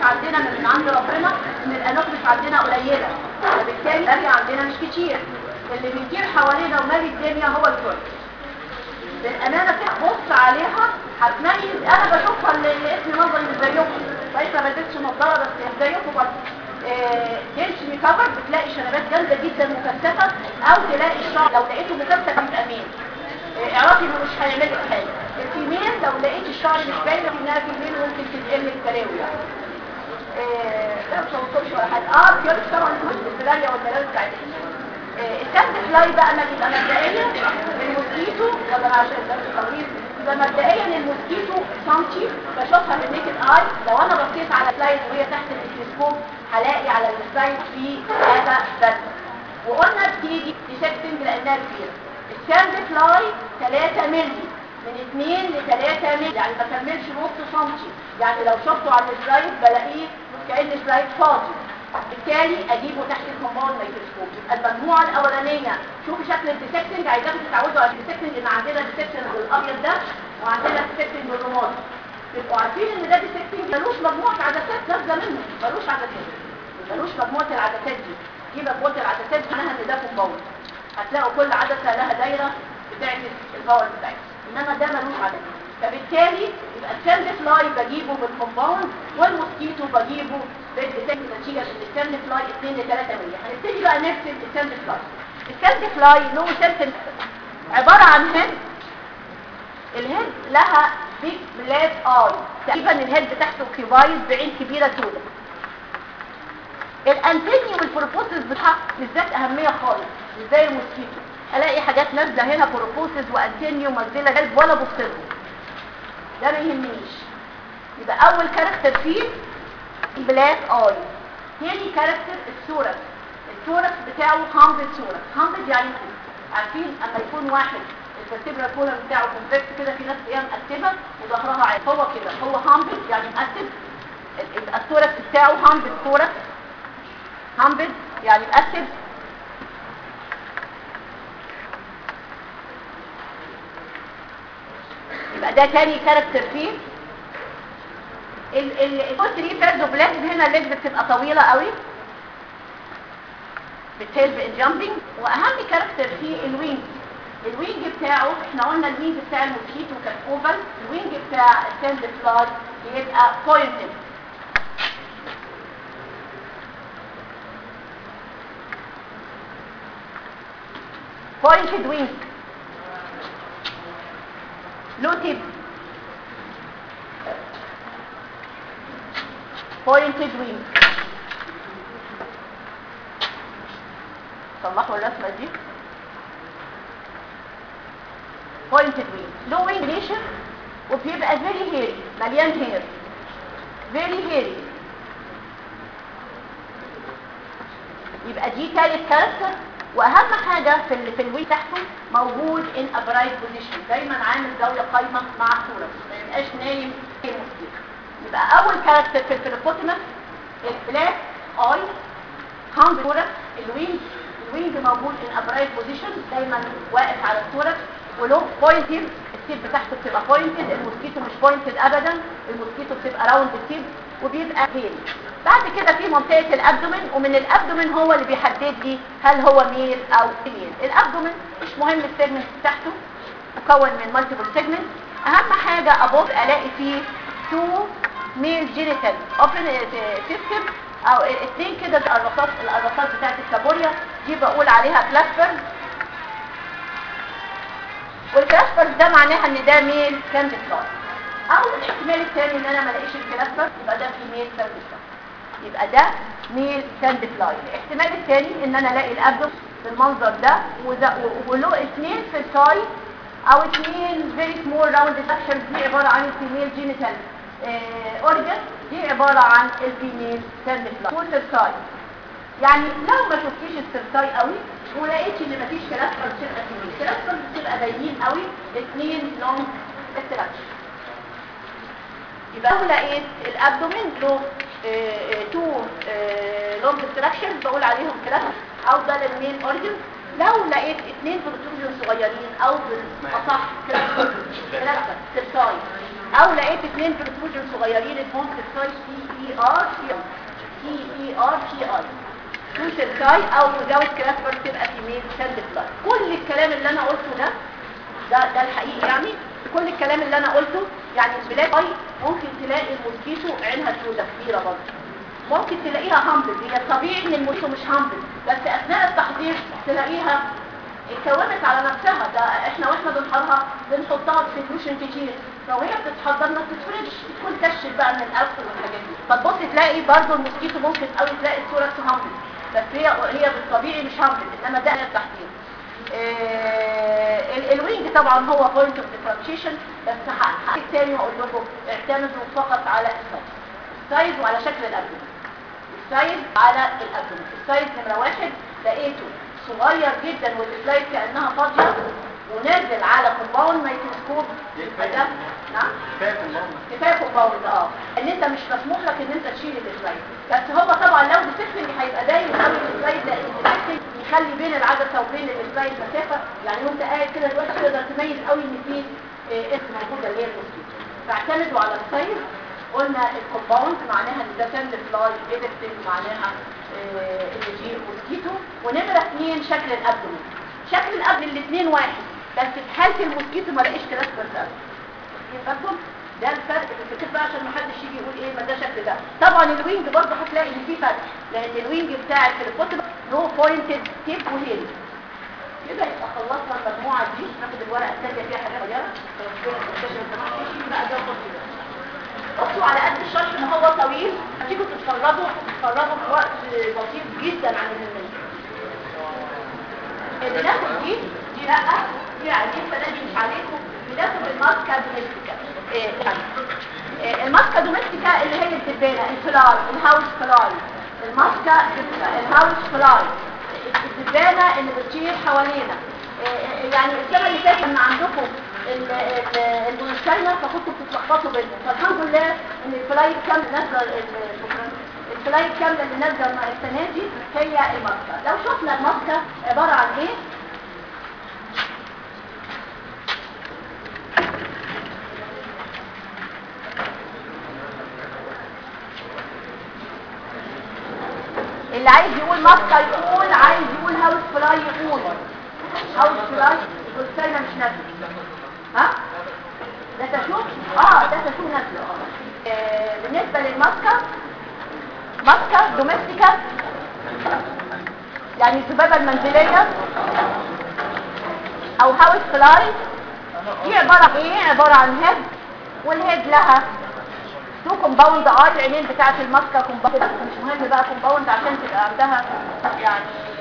عندنا من من عند ربنا ان الانوكلس عندنا قليله فبالتالي الاريا عندنا مش كتير اللي بيطير حوالينا ومالي الدنيا هو الكل بالامانه تبص عليها هتميز انا بشوفها اللي اللي اسمي نظري مش زيكم كويس ما بلبسش نظاره بس مش زيكم برضه جنش ميكفر بتلاقي شنبات جامده جدا مكثفه او تلاقي الشعر لو لقيته مكثف يبقى مين آه، اعرفي انه مش هيعمل لك حاجه الفيميل لو لقيت الشعر مش باين انها فيميل ممكن تتقل الكلاوي يعني آه، لا مش هنقولش ولا حاجه اه بيقول طبعا كل البلاريا والبلاوي بتاعتها الكابت فلاي بقى ما يبقى مبدئيا الموسكيتو ولا عشان ده التمريض يبقى مبدئيا الموسكيتو سنتي بشوفها بالنيكد اي لو انا بصيت على سلايد وهي تحت الميكروسكوب هلاقي على السلايد في هذا بس وقلنا بتيجي ديسكتنج لانها كبيره الكابت فلاي 3 مللي من 2 ل 3 مللي يعني ما كملش نص سنتي يعني لو شفته على السلايد بلاقيه كأن سلايد فاضي بالتالي اجيبه تحت الكومباوند ميكروسكوب يبقى المجموعه الاولانيه شوفوا شكل الديسكتنج عايزاكم تتعودوا على الديسكتنج ان عندنا ديسكتنج بالابيض ده وعندنا ديسكتنج بالرمادي تبقوا عارفين ان ده ديسكتنج ملوش مجموعه عدسات نازله منه ملوش عدسات ملوش مجموعه العدسات دي دي مجموعه العدسات معناها ان ده كومباوند هتلاقوا كل عدسه لها دايره بتعكس الباور بتاعتها انما ده ملوش عدسات فبالتالي يبقى الساند فلاي بجيبه بالكومباوند والموسكيتو بجيبه بالديتكت نتيجه ان الساند فلاي 2 ل 3 مللي هنبتدي بقى نرسم الساند فلاي الساند فلاي له سيرتن عباره عن هيد الهيد لها بيج بلاك اي تقريبا الهيد بتاعته كيوبايز بعين كبيره سوداء الانتيني والبروبوسس بتاعها مش ذات اهميه خالص مش زي الموسكيتو الاقي حاجات نازله هنا بروبوسس وانتيني ومنزله جلد ولا ابص لهم ده ما يهمنيش يبقى اول كاركتر فيه البلاك اي تاني كاركتر الثوركس الثوركس بتاعه هامبد ثوركس هامبد يعني عارفين اما يكون واحد الفرتبرا كولم بتاعه كونفكس كده في ناس تلاقيها مقسمه وظهرها عالي هو كده هو هامبد يعني مقسم ال- الثوركس بتاعه هامبد ثوركس هامبد يعني مقسم يبقى ده تاني كاركتر فيه الكوتري فيرزو بلاك هنا الليج بتبقى طويله قوي بتهلب الجامبنج واهم كاركتر فيه الوينج الوينج بتاعه احنا قلنا الوينج بتاع الموسكيتو كان اوفل الوينج بتاع الساند فلاي بيبقى بوينتد بوينتد وينج له تيب pointed wing صلحوا الرسمة دي pointed wing له wing nation وبيبقى very hairy مليان hair very hairy يبقى دي تالت كاركتر واهم حاجة في ال في الوي تحته موجود in a bright position دايما عامل زاوية قايمة مع الصورة ما يبقاش نايم في الموسيقى يبقى اول كاركتر في الفيلوبوتيمس البلاك اي هاند صورة الوينج الوينج موجود in a bright position دايما واقف على الصورة وله بوينتد التيب بتاعته بتبقى بوينتد الموسكيتو مش بوينتد ابدا الموسكيتو بتبقى راوند التيب وبيبقى فين بعد كده في منطقة الابدومين ومن الابدومين هو اللي بيحدد لي هل هو ميل او فيميل الابدومين مش مهم السيجمنت بتاعته مكون من مالتيبل سيجمنت اهم حاجة ابص الاقي فيه تو ميل جينيتال اوبن سيستم او اثنين كده القرصات القرصات بتاعت الكابوريا دي بقول عليها كلاسبرز والكلاسبرز ده معناها ان ده ميل كانديفلاي او الاحتمال الثاني ان انا ما الاقيش الكلاسبر يبقى ده في ميل كانديفلاي يبقى ده ميل كانديفلاي الاحتمال الثاني ان انا الاقي الابدو بالمنظر ده وده وله اثنين في الساي او اثنين فيري سمول راوند ستراكشرز دي عباره عن الفيميل جينيتال اورجن دي عباره عن الفيميل كانديفلاي والسيرساي يعني لو ما شفتيش السيرساي قوي ولقيتي ان مفيش كلاسبر بتبقى فيميل كلاسبر بتبقى باينين قوي اثنين لونج ستراكشر يبقى لو لقيت الابدومين له تو لونج ستراكشرز بقول عليهم كلاسبر او ده للمين اورجن لو لقيت اثنين بروتوجين صغيرين او بالاصح كلاسبر كلاسبر سيرساي او لقيت اثنين برتروجن صغيرين اسمهم ساي سي اي ار سي سي اي ار سي اي سوشيال ساي او وزاوت كراسبر تبقى فيميل ساند بلاد كل الكلام اللي انا قلته ده ده ده الحقيقي يعني كل الكلام اللي انا قلته يعني البلاد اي ممكن تلاقي الموسكيتو عينها سودة كبيرة برضه ممكن تلاقيها هامبل هي الطبيعي ان الموسكيتو مش هامبل بس اثناء التحضير تلاقيها اتكونت على نفسها ده احنا واحنا بنحضرها بنحطها في سوليوشن كتير لو هي بتتحضر ما بتتفرش تكون كشت بقى من الالكول والحاجات دي فتبص تلاقي برضه الموسكيتو ممكن قوي تلاقي الصوره هامبل بس هي هي بالطبيعي مش هامبل انما ده التحضير آه الوينج طبعا هو بوينت اوف ديفرنشيشن بس حاجه تاني هقول لكم اعتمدوا فقط على السايز السايز وعلى شكل الابدومين السايز على الابدومين السايز نمره واحد لقيته صغير جدا والسلايد كانها فاضيه ونازل على كومباوند مايكروسكوب ده نعم كفايه كومباوند اه ان انت مش مسموح لك ان انت تشيل السلايد بس هو طبعا لو بتفهم هيبقى باين قوي السلايد لان السلايد يخلي بين العدسه وبين السلايد مسافه يعني وانت قاعد كده دلوقتي تقدر تميز قوي ان في آه اسم موجوده اللي هي الموسكيتو فاعتمدوا على السايز قلنا الكومباوند معناها ان ده سند فلاي ايدكتنج معناها اللي جي موسكيتو ونمره اثنين شكل الابدومين شكل الابدومين الاثنين واحد بس في حاله الموسكيتو ما لاقيش كلاس برسال بالكم ده الفرق في الكتاب بقى عشان ما حدش يجي يقول ايه ما ده شكل ده طبعا الوينج برضه هتلاقي ان في فرق لان الوينج بتاع الكتب نو بوينتد تيب وهيل كده يبقى خلصنا المجموعه دي ناخد الورقه الثانيه فيها حاجات صغيره بقى ده بصوا على قد الشرح ما هو طويل هتيجوا تتفرجوا تتفرجوا في وقت بسيط جدا عن المنهج بناخد دي دي لا دي عليكم فده دي مش عليكم بناخد الماسكا دوميستيكا إيه إيه الماسكا دوميستيكا اللي هي الدبانه الفلاي الهاوس فلاي الماسكا الهاوس فلاي الدبانه اللي بتطير حوالينا إيه يعني السنه اللي فاتت كان عندكم المنشأة فكنتوا بتتلخبطوا بينهم فالحمد لله ان الفلايت كامل نازله الفلايت كامله اللي نازله السنه دي هي الماسكه لو شفنا الماسكه عباره عن ايه اللي عايز يقول ماسكه يقول عايز يقول هاوس فلاي يقول هاوس فلاي والساينه مش نازله ها ده تشوف اه ده تشوف نازله اه آه، بالنسبه للماسكه ماسكه دوميستيكا يعني الذبابه المنزليه او هاوس فلاي دي عباره عن ايه عباره عن هيد والهيد لها تو كومباوند اي العينين بتاعت الماسكه كومباوند مش مهم بقى كومباوند عشان تبقى عندها يعني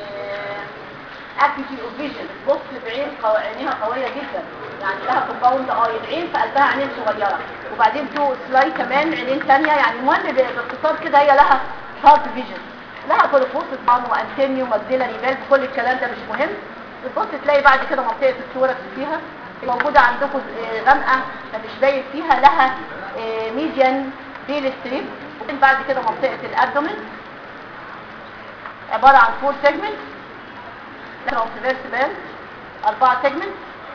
اكيتي اوف فيجن بص بعين قو... عينيها قويه جدا يعني لها كومباوند اي العين في قلبها عينين صغيره وبعدين تو سلاي كمان عينين ثانيه يعني المهم باختصار كده هي لها شارب فيجن لها كولوفوس طبعا وانتيني ومجدله ريفال كل الكلام ده مش مهم بتبص تلاقي بعد كده منطقه الثوركس فيها موجوده عندكم غامقه مش باين فيها لها ميديان بيل ستريب وبعدين بعد كده منطقه الابدومين عباره عن فور سيجمنت ترانسفيرس باند أربعة سيجمنت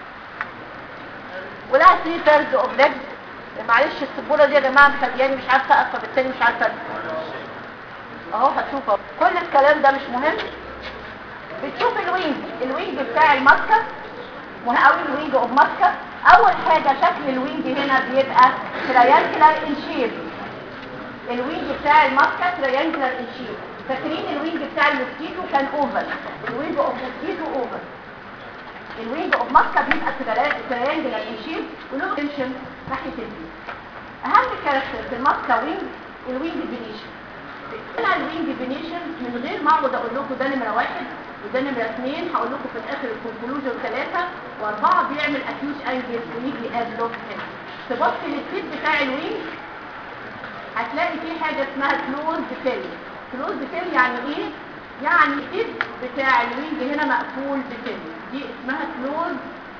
ولها 3 بيرز اوف ليجز معلش السبوره دي يا جماعه مخلياني مش عارفه اقف فبالتالي مش عارفه اهو هتشوف كل الكلام ده مش مهم بتشوف الوينج الوينج بتاع الماسكه مهم قوي الوينج اوف ماسكه اول حاجه شكل الوينج هنا بيبقى تريانجلر ان شيب الوينج بتاع الماسكه تريانجلر ان شيب فاكرين الوينج بتاع الموسكيتو كان اوفر الوينج اوف موسكيتو اوفر الوينج اوف ماسكا بيبقى تريانجلر ان شيب وله تنشن ناحيه البيت اهم كاركتر في الماسكا وينج الوينج فينيشن هنا الوينج فينيشن من غير ما اقعد اقول لكم ده نمره واحد وده نمره اثنين هقول لكم في الاخر الكونكلوجن ثلاثه واربعه بيعمل اكيوت انجل ويجي قبله هنا تبص للسيت بتاع الوينج هتلاقي فيه حاجه اسمها كلوز فيل كلوز فيل يعني ايه يعني السيت بتاع الوينج هنا مقفول بفيل دي اسمها كلوز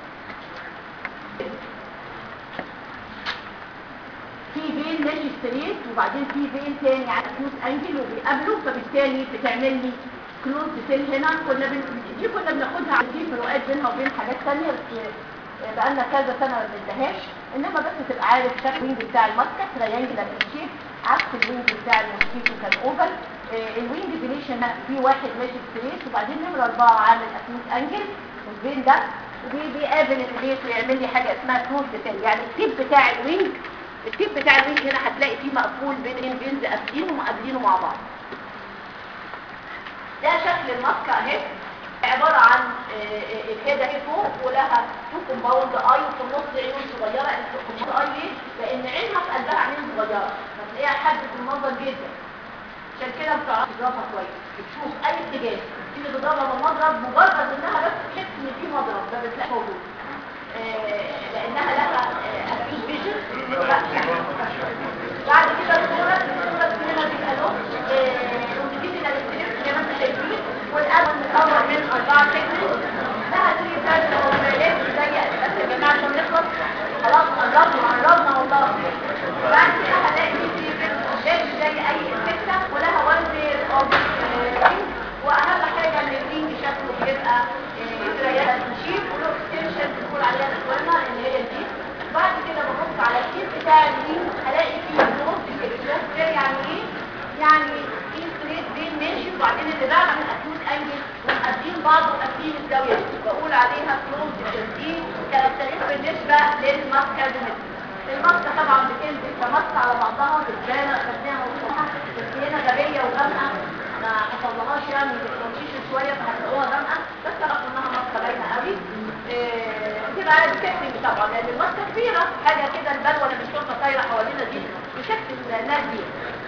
في فين ماشي ستريت وبعدين في فين تاني على كلوز انجل وبيقابله فبالتالي بتعمل لي كلوز فيل هنا كنا بن... دي كنا بناخدها على في فروقات بينها وبين حاجات تانية بس آه، بقالنا كذا سنه ما بننتهاش انما بس تبقى عارف شكل الوينج بتاع الماسكه تريانجلر شيب عكس الوينج بتاع الموسكيتو كان اوفر آه، الوينج ديليشن في واحد ماشي ستريت وبعدين نمره اربعه عامل اكيوت انجل والبين ده وبيقابل البيت ويعمل لي حاجه اسمها كروز بتاعي يعني التيب بتاع الوينج التيب بتاع الوينج هنا هتلاقي فيه مقفول بين البينز قافلينه ومقابلينه مع بعض ده شكل الماسكه اهي عبارة عن آه، آه، الهيد اهي فوق ولها تو كومباوند اي وفي النص عيون صغيرة الكومباوند اي ليه؟ لان عينها في قلبها عينين صغيرة فتلاقيها حد في المنظر جدا عشان كده بتعرف تضربها كويس بتشوف اي اتجاه تيجي تضربها بالمضرب مجرد انها بس تحس ان في مضرب ده بتلاقي موجود آه، لانها لها اكيد فيجن بعد كده الصورة الصورة هنا بيبقى له لونجيتيودينال ستريب زي ما انتم شايفين والقلم مكون من أربعة سيجمنت لها تري تاج ومالات زي بس يا جماعة عشان نخلص خلاص قربنا قربنا والله بعد كده هلاقي في تري بيت زي أي سكة ولها وان بير أوف رينج وأهم حاجة إن الرينج شكله بيبقى تريات تشيب وله اكستنشن بنقول عليها السويمة اللي هي دي بعد كده ببص على الكيس بتاع الرينج هلاقي فيه نص الاكسوس ده يعني ايه؟ يعني في ستريت بين ماشي وبعدين اللي بعد من اكيوت انجل ومقابلين بعض وقافلين الزاويه دي بقول عليها كلوز دي كاركترستيك بالنسبه للماسكه ديمتري الماسكه طبعا بتنزل كماسكه على بعضها بالجاله خدناها وصلها بس هنا غبيه وغامقه ما حصلهاش يعني بتمشيش شويه فهتلاقوها غامقه بس اعرف انها ماسكه باينه قوي إيه، بتبقى على التكنيك طبعا لان الماسكه كبيره حاجه كده البلوه اللي بالشرطه طايره حوالينا دي بشكل ناس دي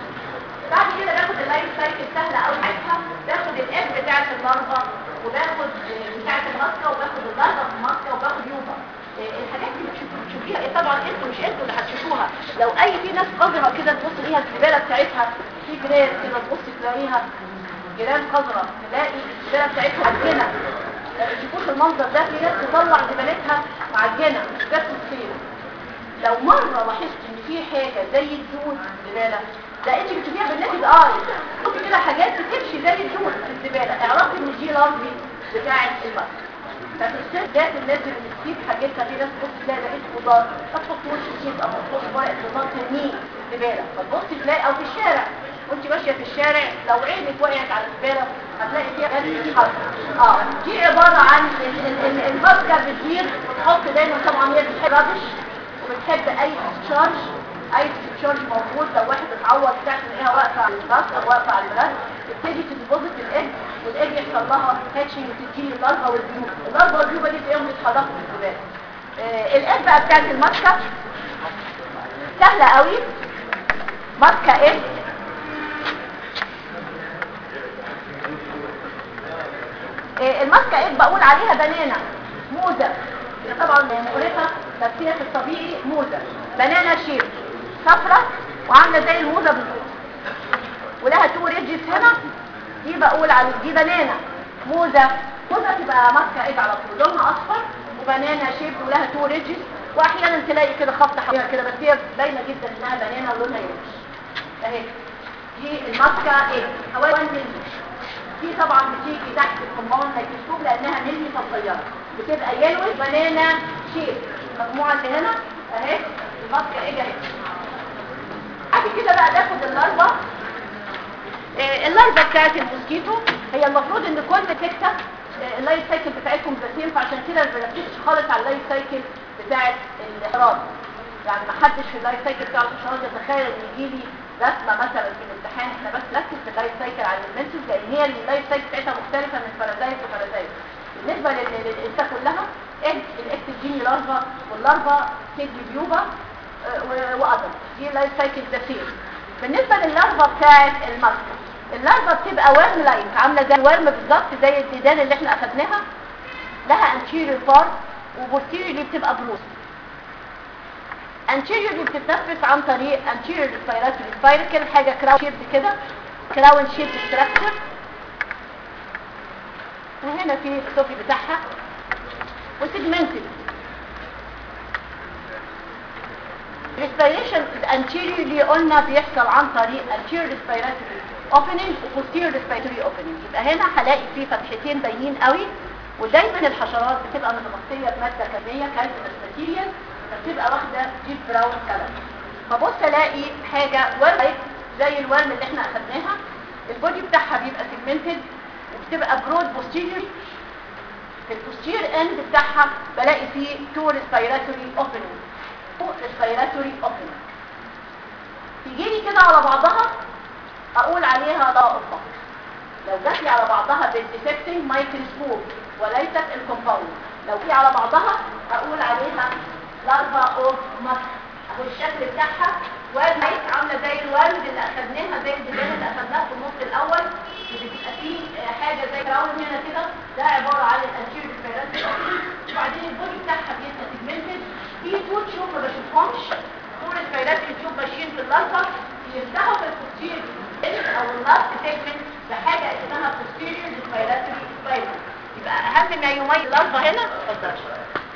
بعد كده باخد اللايف سايكل سهله قوي بتاعتها باخد الاف بتاعت اللارفا وباخد آه، بتاعت الماسكه وباخد اللارفا في الماسكه وباخد يوفا آه، الحاجات دي بتشوفوا بتشوفيها ايه طبعا انتوا مش انتوا اللي هتشوفوها لو اي في ناس قذره كده تبص ليها الزباله بتاعتها في جراب كده تبص تلاقيها جراب قذره تلاقي الزباله بتاعتها معجنه آه، تشوفوش المنظر ده في ناس تطلع زبالتها معجنه مش بس السيره لو مرة لاحظت ان في حاجة زي الدود زبالة ده انت بتشوفيها بالنكد اي شوفي كده حاجات بتمشي زي الدود في الزبالة اعرفي ان دي لارفي بتاعة المرض فالستات ذات الناس اللي بتسيب حاجتها في ناس تبص تلاقي لقيت خضار ما تحطوش كيس او ما تحطوش ورق خضار ترميه زبالة فتبص تلاقي او في الشارع وانت ماشية في الشارع لو عينك وقعت على الزبالة هتلاقي فيها حاجات بتتحرك اه دي عبارة عن ال- ال- ال- الماسكة بتدير وتحط دايما طبعا هي بتحب رابش وبتحب اي تشارج اي تشارج موجود لو واحد اتعور بتاعت تلاقيها واقفه على الراس او واقفه على البلاد تبتدي تديبوزيت الايج والايج يحصل لها هاتشنج وتديني اللارفا والبيوب اللارفا والبيوبه دي تلاقيهم بيتحركوا في الزباله آه الايج بقى بتاعت الماسكه سهله قوي ماسكه ايج آه، الماسكه ايه بقول عليها بنانا موزه هي طبعا مقرفه بس هي في الطبيعي موزه بنانا شيب صفرة وعامله زي الموزه بالظبط ولها تو ريدجز هنا دي بقول على دي بنانا موزه موزه تبقى ماسكه ايد على طول لونها اصفر وبنانا شيب ولها تو ريدجز واحيانا تلاقي كده خط حواليها كده بس هي باينه جدا انها بنانا ولونها يلوش اهي دي الماسكه ايه حوالي 1 مللي دي طبعا بتيجي تحت الكومباوند ميكروسكوب لانها ملي صغيره بتبقى يلوي بنانا شيب المجموعه اللي هنا اهي الماسكه ايه اهي بعد كده بقى ناخد اللارفا آه، اللارفا بتاعت الموسكيتو هي المفروض ان كل سكه آه، اللايف سايكل بتاعتهم بسيم فعشان كده ما بنركزش خالص على اللايف سايكل بتاعت الحرارة يعني ما حدش في اللايف سايكل بتاع الحشرات يتخيل ان يجي لي رسمه مثلا في الامتحان احنا بس نركز في اللايف سايكل على المنسز لان هي اللايف سايكل بتاعتها مختلفه من بارازايت لبارازايت بالنسبه لل- للانسان كلها اكس الاكس جيني لارفا واللارفا تيجي بيوبا آه، و- وادم دي اللايف سايكل ذا سيم بالنسبه لللارفا بتاعت الماسكه اللارفا بتبقى ورم لايك عامله زي الورم بالظبط زي الديدان اللي احنا اخدناها لها anterior part وبوستيريورلي بتبقى بروس anteriorly بتتنفس عن طريق anterior respiratory spiracle حاجه كراون شيب كده كراون شيب structure وهنا في الصوفي بتاعها وسيجمنتد respiration anteriorly قلنا بيحصل عن طريق anterior respiratory opening و posterior respiratory opening يبقى هنا هلاقي فيه فتحتين باينين قوي ودايما الحشرات بتبقى متغطيه بماده كميه كالسيوم ماتيريال فبتبقى واخده ديب براون كلر فبص الاقي حاجه ورم زي الورم اللي احنا اخدناها البودي بتاعها بيبقى سيجمنتد وبتبقى برود بوستيريور في البوستير اند بتاعها بلاقي فيه تو ريسبيراتوري اوبننج تو ريسبيراتوري اوبننج تيجي لي كده على بعضها اقول عليها لا افق لو جات لي على بعضها بالديتكتنج مايكروسكوب وليست الكومباوند لو في على بعضها اقول عليها لارفا اوف ماسك اهو الشكل بتاعها واد عامله زي الورد اللي اخدناها زي الدبان اللي اخدناها في النص الاول بتبقى فيه حاجه زي راوند هنا كده ده عباره عن الانتيريور سبيراتوري وبعدين البودي بتاعها بيبقى سيجمنتد في تو تشوف ما بشوفهمش طول السبيراتوري تشوف ماشيين في اللارفا يفتحوا في البوستيريور او اللاست سيجمنت بحاجه اسمها posterior respiratory spiral يبقى اهم ما يميز اللارفا هنا اتفضل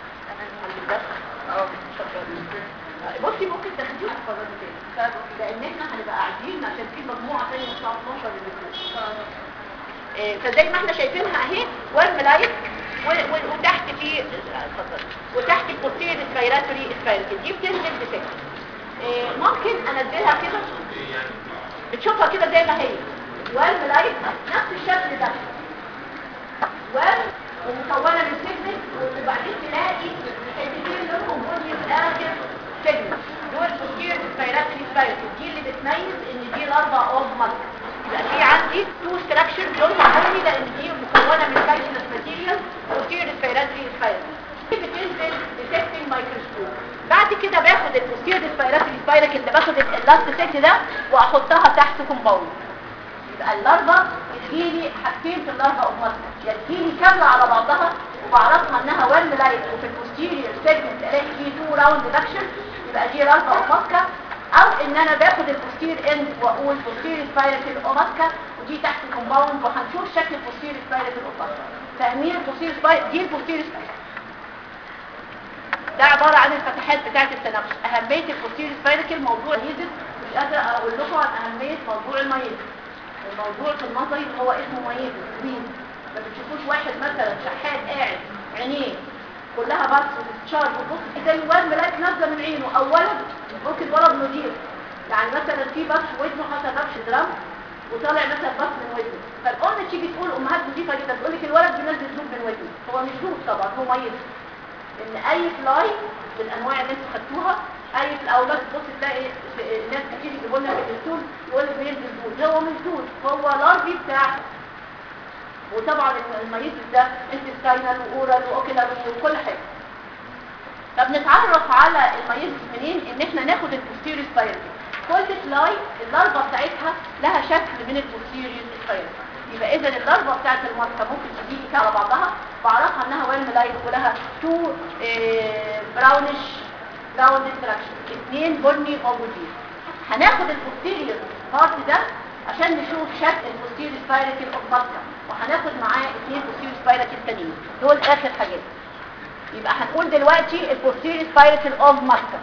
بصي ممكن تاخديها اتفضلي تاني لان احنا هنبقى قاعدين عشان في مجموعه ثانيه الساعه 12 اللي فوق فزي ما احنا شايفينها اهي ورم لايت وتحت في اتفضل وتحت البوستيريور respiratory spiral دي بتنزل بسكت ممكن انزلها كده بتشوفها كده زي ما هي ورم لايت نفس الشكل ده ورم ومكونه من سيجمنت وبعدين تلاقي حتتين لونهم بني في الاخر سيجمنت دول بوستيريور سبايراتري سبايرال دي اللي بتميز ان دي لارفا اوف ماسك يبقى في عندي تو ستراكشر لونها بني لان دي مكونه من كايسنس ماتيريال بوستيريور سبايراتري سبايرال دي بتنزل ديتكتنج مايكروسكوب بعد كده باخد البوستيريور سبايراتري سبايرال اللي باخد اللاست سيت ده واحطها تحت كومباوند يبقى اللارفا تجيلي حاجتين في اللارفا اوف ماسك يا تجيلي كامله على بعضها وبعرفها انها ورم لايت وفي البوستيريور سيجمنت الاقي فيه تو راوند داكشن يبقى دي لارفا اوف ماسكا او ان انا باخد البوستير اند واقول بوستير سبايرال اوف ماسكا ودي تحت كومباوند وهنشوف شكل البوستير سبايرال اوف ماسكا فاهمين البوستير سبايرال دي البوستير سبايرال ده عبارة عن الفتحات بتاعة التنفس أهمية البوستير سبايركل موضوع يزد مش قادرة أقول لكم عن أهمية موضوع الميز الموضوع في النظري هو اسمه ميز مين ما بتشوفوش واحد مثلا شحات قاعد عينيه كلها بس وتتشارج وتبص زي الواد ملاك نازله من عينه اولا ممكن ولد نضيف يعني مثلا في بس في ودنه حصل ربش درام وطالع مثلا بس من ودنه فالام تيجي تقول امهات نضيفه جدا تقول لك الولد بينزل دود من ودنه هو مش دود طبعا هو ميز ان اي فلاي من الانواع اللي انتوا خدتوها اي في الاولاد تبص تلاقي ناس كتير يجيبوا لنا الدكتور يقول لك بينزل دود هو مش دود هو لارفي بتاع وطبعا المريض ده انتستاينال واورال واوكيلار وكل حاجه فبنتعرف على المريض منين ان احنا ناخد البوستيريور سبايرال كل فلاي اللارفا بتاعتها لها شكل من البوستيريور سبايرال يبقى اذا اللارفا بتاعت الماسكه ممكن تجي على بعضها بعرفها انها ويل لايت ولها تو براونش براون ديستراكشن اثنين بني موجودين هناخد البوستيريور بارت ده عشان نشوف شكل البوستيريور سبايرال اوف ماسكه وهناخد معاه اثنين بوستيريور سبايرال تانيين دول اخر حاجات يبقى هنقول دلوقتي البوستيريور سبايرال اوف ماسكه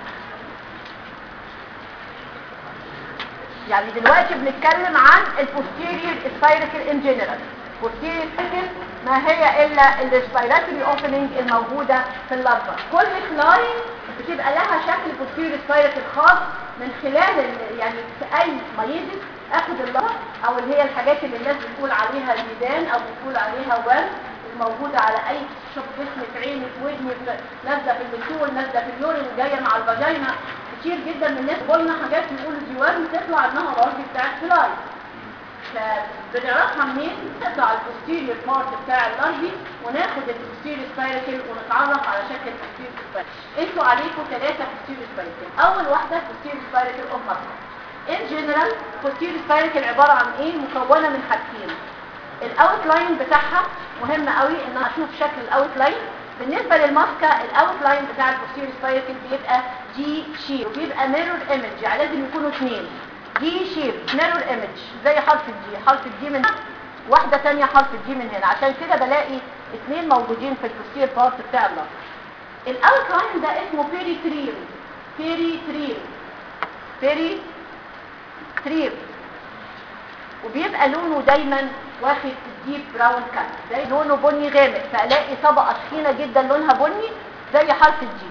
يعني دلوقتي بنتكلم عن البوستيريور سبايرال ان جنرال posterior سيكل ما هي الا الريسبيراتوري اوبننج الموجوده في اللارفا كل فلاي بتبقى لها شكل posterior سبايرال خاص من خلال ال- يعني في اي ميزه اخد اللارفا او اللي هي الحاجات اللي الناس بتقول عليها الميدان او بتقول عليها وال الموجودة على اي شوف جسم في عيني في ودني في- نازله في البتول نازله في اليورين جايه مع الفاجينا كتير جدا من الناس قلنا حاجات بيقولوا دي ورم تطلع انها راسي بتاعت فلاي فبنعرفها منين نقطع البوستيريور بارت بتاع اللارجي وناخد البوستيريور سبايركل ونتعرف على شكل البوستيريور سبايركل انتوا عليكم ثلاثه بوستيريور سبايركل اول واحده بوستيريور سبايركل اوف ماسل ان جنرال بوستيريور سبايركل عباره عن ايه مكونه من حاجتين الاوت لاين بتاعها مهم قوي ان انا اشوف شكل الاوت لاين بالنسبه للماسكه الاوت لاين بتاع البوستيريور سبايركل بيبقى دي شيب وبيبقى ميرور ايمج يعني لازم يكونوا اثنين دي شيب ميرور ايمج زي حرف الدي حرف الدي من هنا واحده ثانيه حرف الدي من هنا عشان كده بلاقي اثنين موجودين في البوستير بارت بتاع اللفظ الاوت لاين ده اسمه بيري تريل بيري تريل بيري تريل وبيبقى لونه دايما واخد الديب براون كلر زي لونه بني غامق فالاقي طبقه تخينه جدا لونها بني زي حرف الجي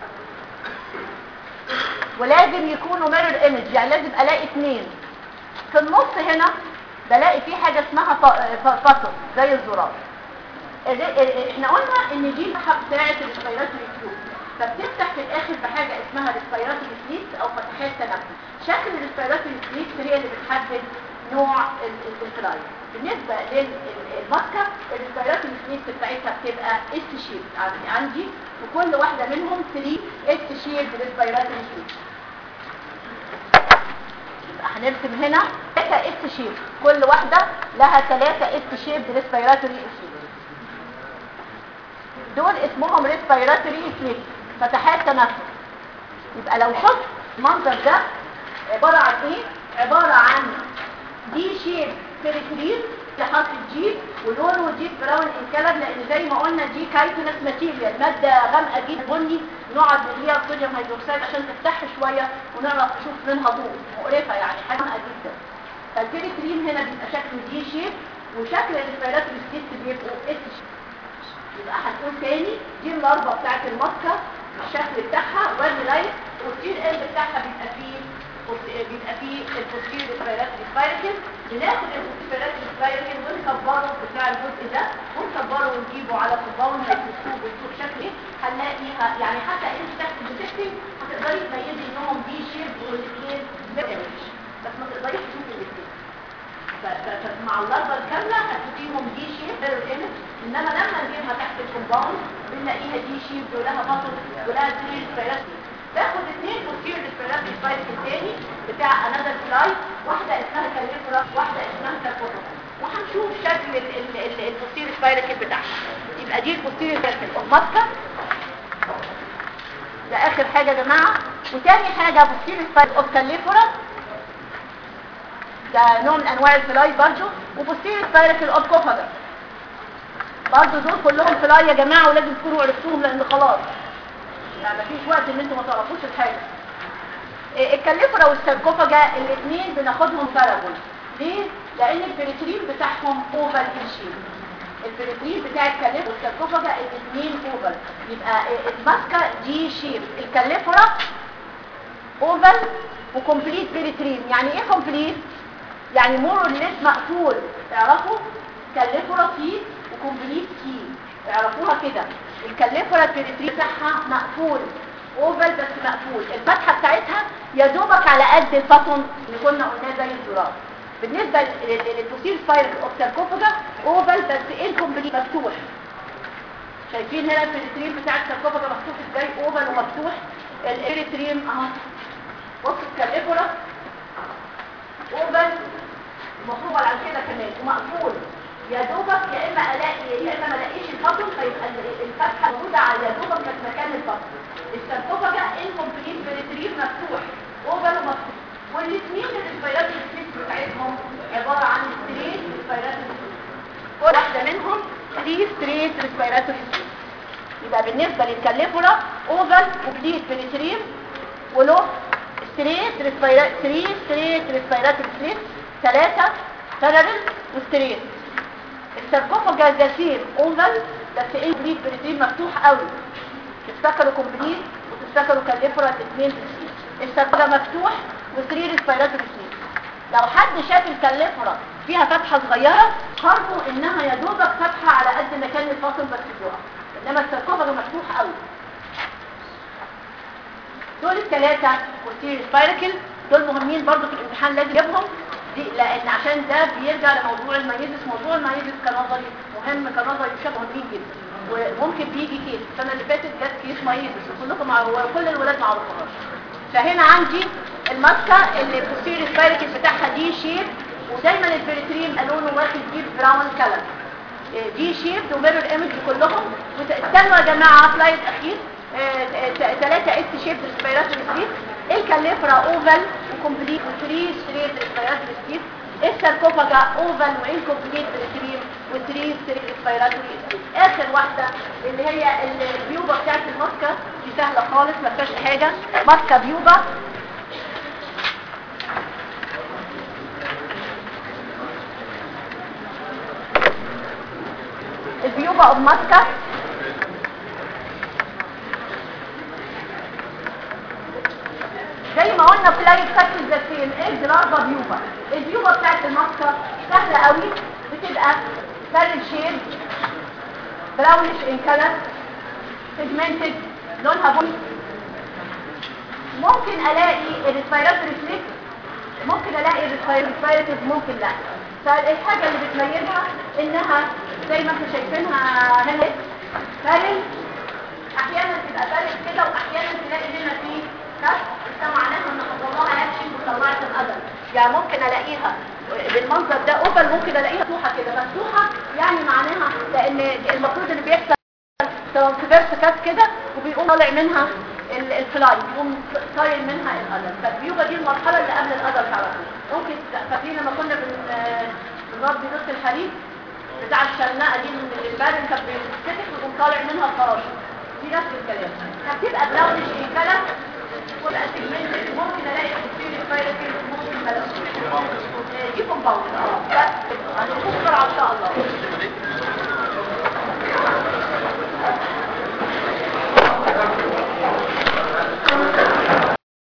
ولازم يكونوا ميرور ايمج يعني لازم الاقي اثنين في النص هنا بلاقي في حاجه اسمها فاصل زي الزرار ال- ال- احنا قلنا ان دي الفتحه بتاعه الريسبيراتوري تيوب فبتفتح في الاخر بحاجه اسمها ريسبيراتوري سليت او فتحات تنفس شكل الريسبيراتوري سليت هي اللي بتحدد نوع ال- ال- الفلاير بالنسبه للماسكه الريسبيراتوري سليت بتاعتها بتبقى اس شيب عندي وكل واحده منهم 3 اس شيب ريسبيراتوري سليت يبقى هنرسم هنا ثلاثة اس شيب كل واحدة لها ثلاثة اس شيب ريسبيراتوري سليب دول اسمهم ريسبيراتوري سليب فتحات تنفس يبقى لو شفت المنظر ده عبارة عن ايه؟ عبارة عن دي شيب بيريتريل لحرف الجي ولونه ديب براون انكلب لان زي ما قلنا دي كايتونس ماتيريال ماده غامقه جدا بني نقعد نديها صوديوم هيدروكسيد عشان تفتح شويه ونعرف نشوف منها ضوء مقرفه يعني حاجه غامقه جدا فالبيريتريل هنا بيبقى شكله دي شيب وشكل الريسبيراتوري ستيت بيبقوا اس شيب يبقى هنقول تاني دي اللارفا بتاعت الماسكه الشكل بتاعها وادي لايت والتير اند بتاعها بيبقى فيه بيبقى فيه البوستير ريسبيراتوري سبايركل بناخد الريسبيراتوري سبايركل ونكبره بتاع الجزء ده ونكبره ونجيبه على كومباوند ميكروسكوب ونشوف شكل ايه هنلاقيها يعني حتى انت تحت بتكتب هتقدري تميزي انهم دي شيب والاثنين ميرج بس ما تقدريش تشوفي الاثنين فمع اللارفا الكامله هتشوفيهم دي شيب ميرور ايمج انما لما نجيبها تحت الكومباوند بنلاقيها دي شيب ولها بطل ولها تري ريسبيراتوري باخد اثنين بوستير ريسبيراتوري سبايك الثاني بتاع انذر سلايد واحده اسمها كاليفرا واحده اسمها كالفوتو وهنشوف شكل البوستير سبايركل بتاعها يبقى دي البوستير سبايركل اوف ماسكا ده اخر حاجه يا جماعه وتاني حاجه بوستير سبايركل اوف كاليفرا ده نوع من انواع الفلاي برضه وبوستير سبايركل اوف كوفاجا برضه دول كلهم فلاي يا جماعه ولازم تكونوا عرفتوهم لان خلاص يعني مفيش وقت ان انتوا ما تعرفوش الحاجه إيه الكاليفرا والساركوفاجا الاثنين بناخدهم بارابول ليه لان البريترين بتاعهم اوفر انشيب البريترين بتاع الكاليفرا والساركوفاجا الاثنين اوفر يبقى الماسكه دي شيب الكاليفرا اوفر وكومبليت بريترين يعني ايه كومبليت يعني مور ليس مقفول تعرفوا كاليفرا فيه وكومبليت فيه اعرفوها كده الكاليفرا البريتري بتاعها مقفول اوفل بس مقفول الفتحه بتاعتها يا دوبك على قد البطن اللي كنا قلناه زي الزرار بالنسبه للبوسيل سبايرال اوف ساركوفاجا اوفل بس انكمبليت مفتوح شايفين هنا البريتريم بتاع الساركوفاجا مفتوح ازاي اوفل ومفتوح الاريتريم اهو بص الكاليفرا اوفل مفروض على كده كمان ومقفول يا دوبك يا اما الاقي يا اما ما الاقيش البطن فيبقى الفتحه موجوده على يا دوبك في مكان البطن الساركوفاجا انكمبليت بريتريف مفتوح اوفر ومفتوح والاثنين الريسبيراتوري سبيس بتاعتهم عباره عن ستريت ريسبيراتوري كل واحده منهم 3 ستريت ريسبيراتوري سبيس يبقى بالنسبه للكاليفورا اوفر وبليت بريتريف وله ستريت ريسبيراتوري 3 ستريت ريسبيراتوري سبيس ثلاثه بارالل وستريت الساركوفاجا جسيم اوفل بس ايه بريد بريدين مفتوح قوي تفتكروا كومبليت وتفتكروا كاليفرا الاثنين الساركوفاجا مفتوح وسرير ريسبيراتوري سليب لو حد شاف الكاليفرا فيها فتحه صغيره فرضوا انها يا دوبك فتحه على قد مكان الفاصل بس بيقع انما الساركوفاجا مفتوح قوي دول الثلاثه كوستير سبايركل دول مهمين برضو في الامتحان لازم يجيبهم دي لان عشان ده بيرجع لموضوع المايزس موضوع المايزس كنظري مهم كنظري بشكل مهمين جدا وممكن بيجي كيس السنه اللي فاتت جت كيس مايزس وكلكم مع كل الولاد ما عرفوهاش فهنا عندي الماسكه اللي البوستير سبايركل بتاعها دي شيب ودايما البريتريم لونه واخد ديب براون كلر دي شيب وميرور ايمج كلهم استنوا يا جماعه سلايد اخير ثلاثة اس شيب ريسبيراتوري سبيس الكاليفرا اوفل وكومبليت وثري ستريت ريسبيراتوري سبيس الساركوفاجا اوفل وانكومبليت بريتريم وثري ستريت ريسبيراتوري سبيس اخر واحدة اللي هي البيوبا بتاعت الماسكة دي سهلة خالص ما فيهاش حاجة ماسكة بيوبا البيوبا اوف ماسكا زي ما قلنا بلاي كاتل ذاتين ايه درابة بيوبا البيوبا بتاعت الماسكا سهلة قوي بتبقى سهل شيد براونش ان كلر pigmented لونها بني ممكن الاقي الريسبيراتوري فليك ممكن الاقي الريسبيراتوري ممكن لا فالحاجة اللي بتميزها انها زي ما انتم شايفينها هنا بارل احيانا تبقى بارل كده واحيانا تلاقي هنا في كف ده معناها ان حصل لها اكشن وطلعت القدم يعني ممكن الاقيها بالمنظر ده اوفر ممكن الاقيها مفتوحه كده مفتوحه يعني معناها لان المفروض اللي بيحصل ترانسفيرس كاس كده وبيقوم طالع منها ال- الفلاي بيقوم طاير منها القدم فالبيوبا دي المرحله اللي قبل القدم على طول ممكن فاكرين لما كنا بن بنربي نص الحليب بتاع الشرنقه دي من البارد كان بيتفتح ويقوم طالع منها الفراشه دي نفس الكلام فبتبقى براونش كده وتبقى سيجمنت ممكن الاقي كتير فايده كده ممكن بلاش دي كومباوند اه بس هنشوف بسرعه ان شاء الله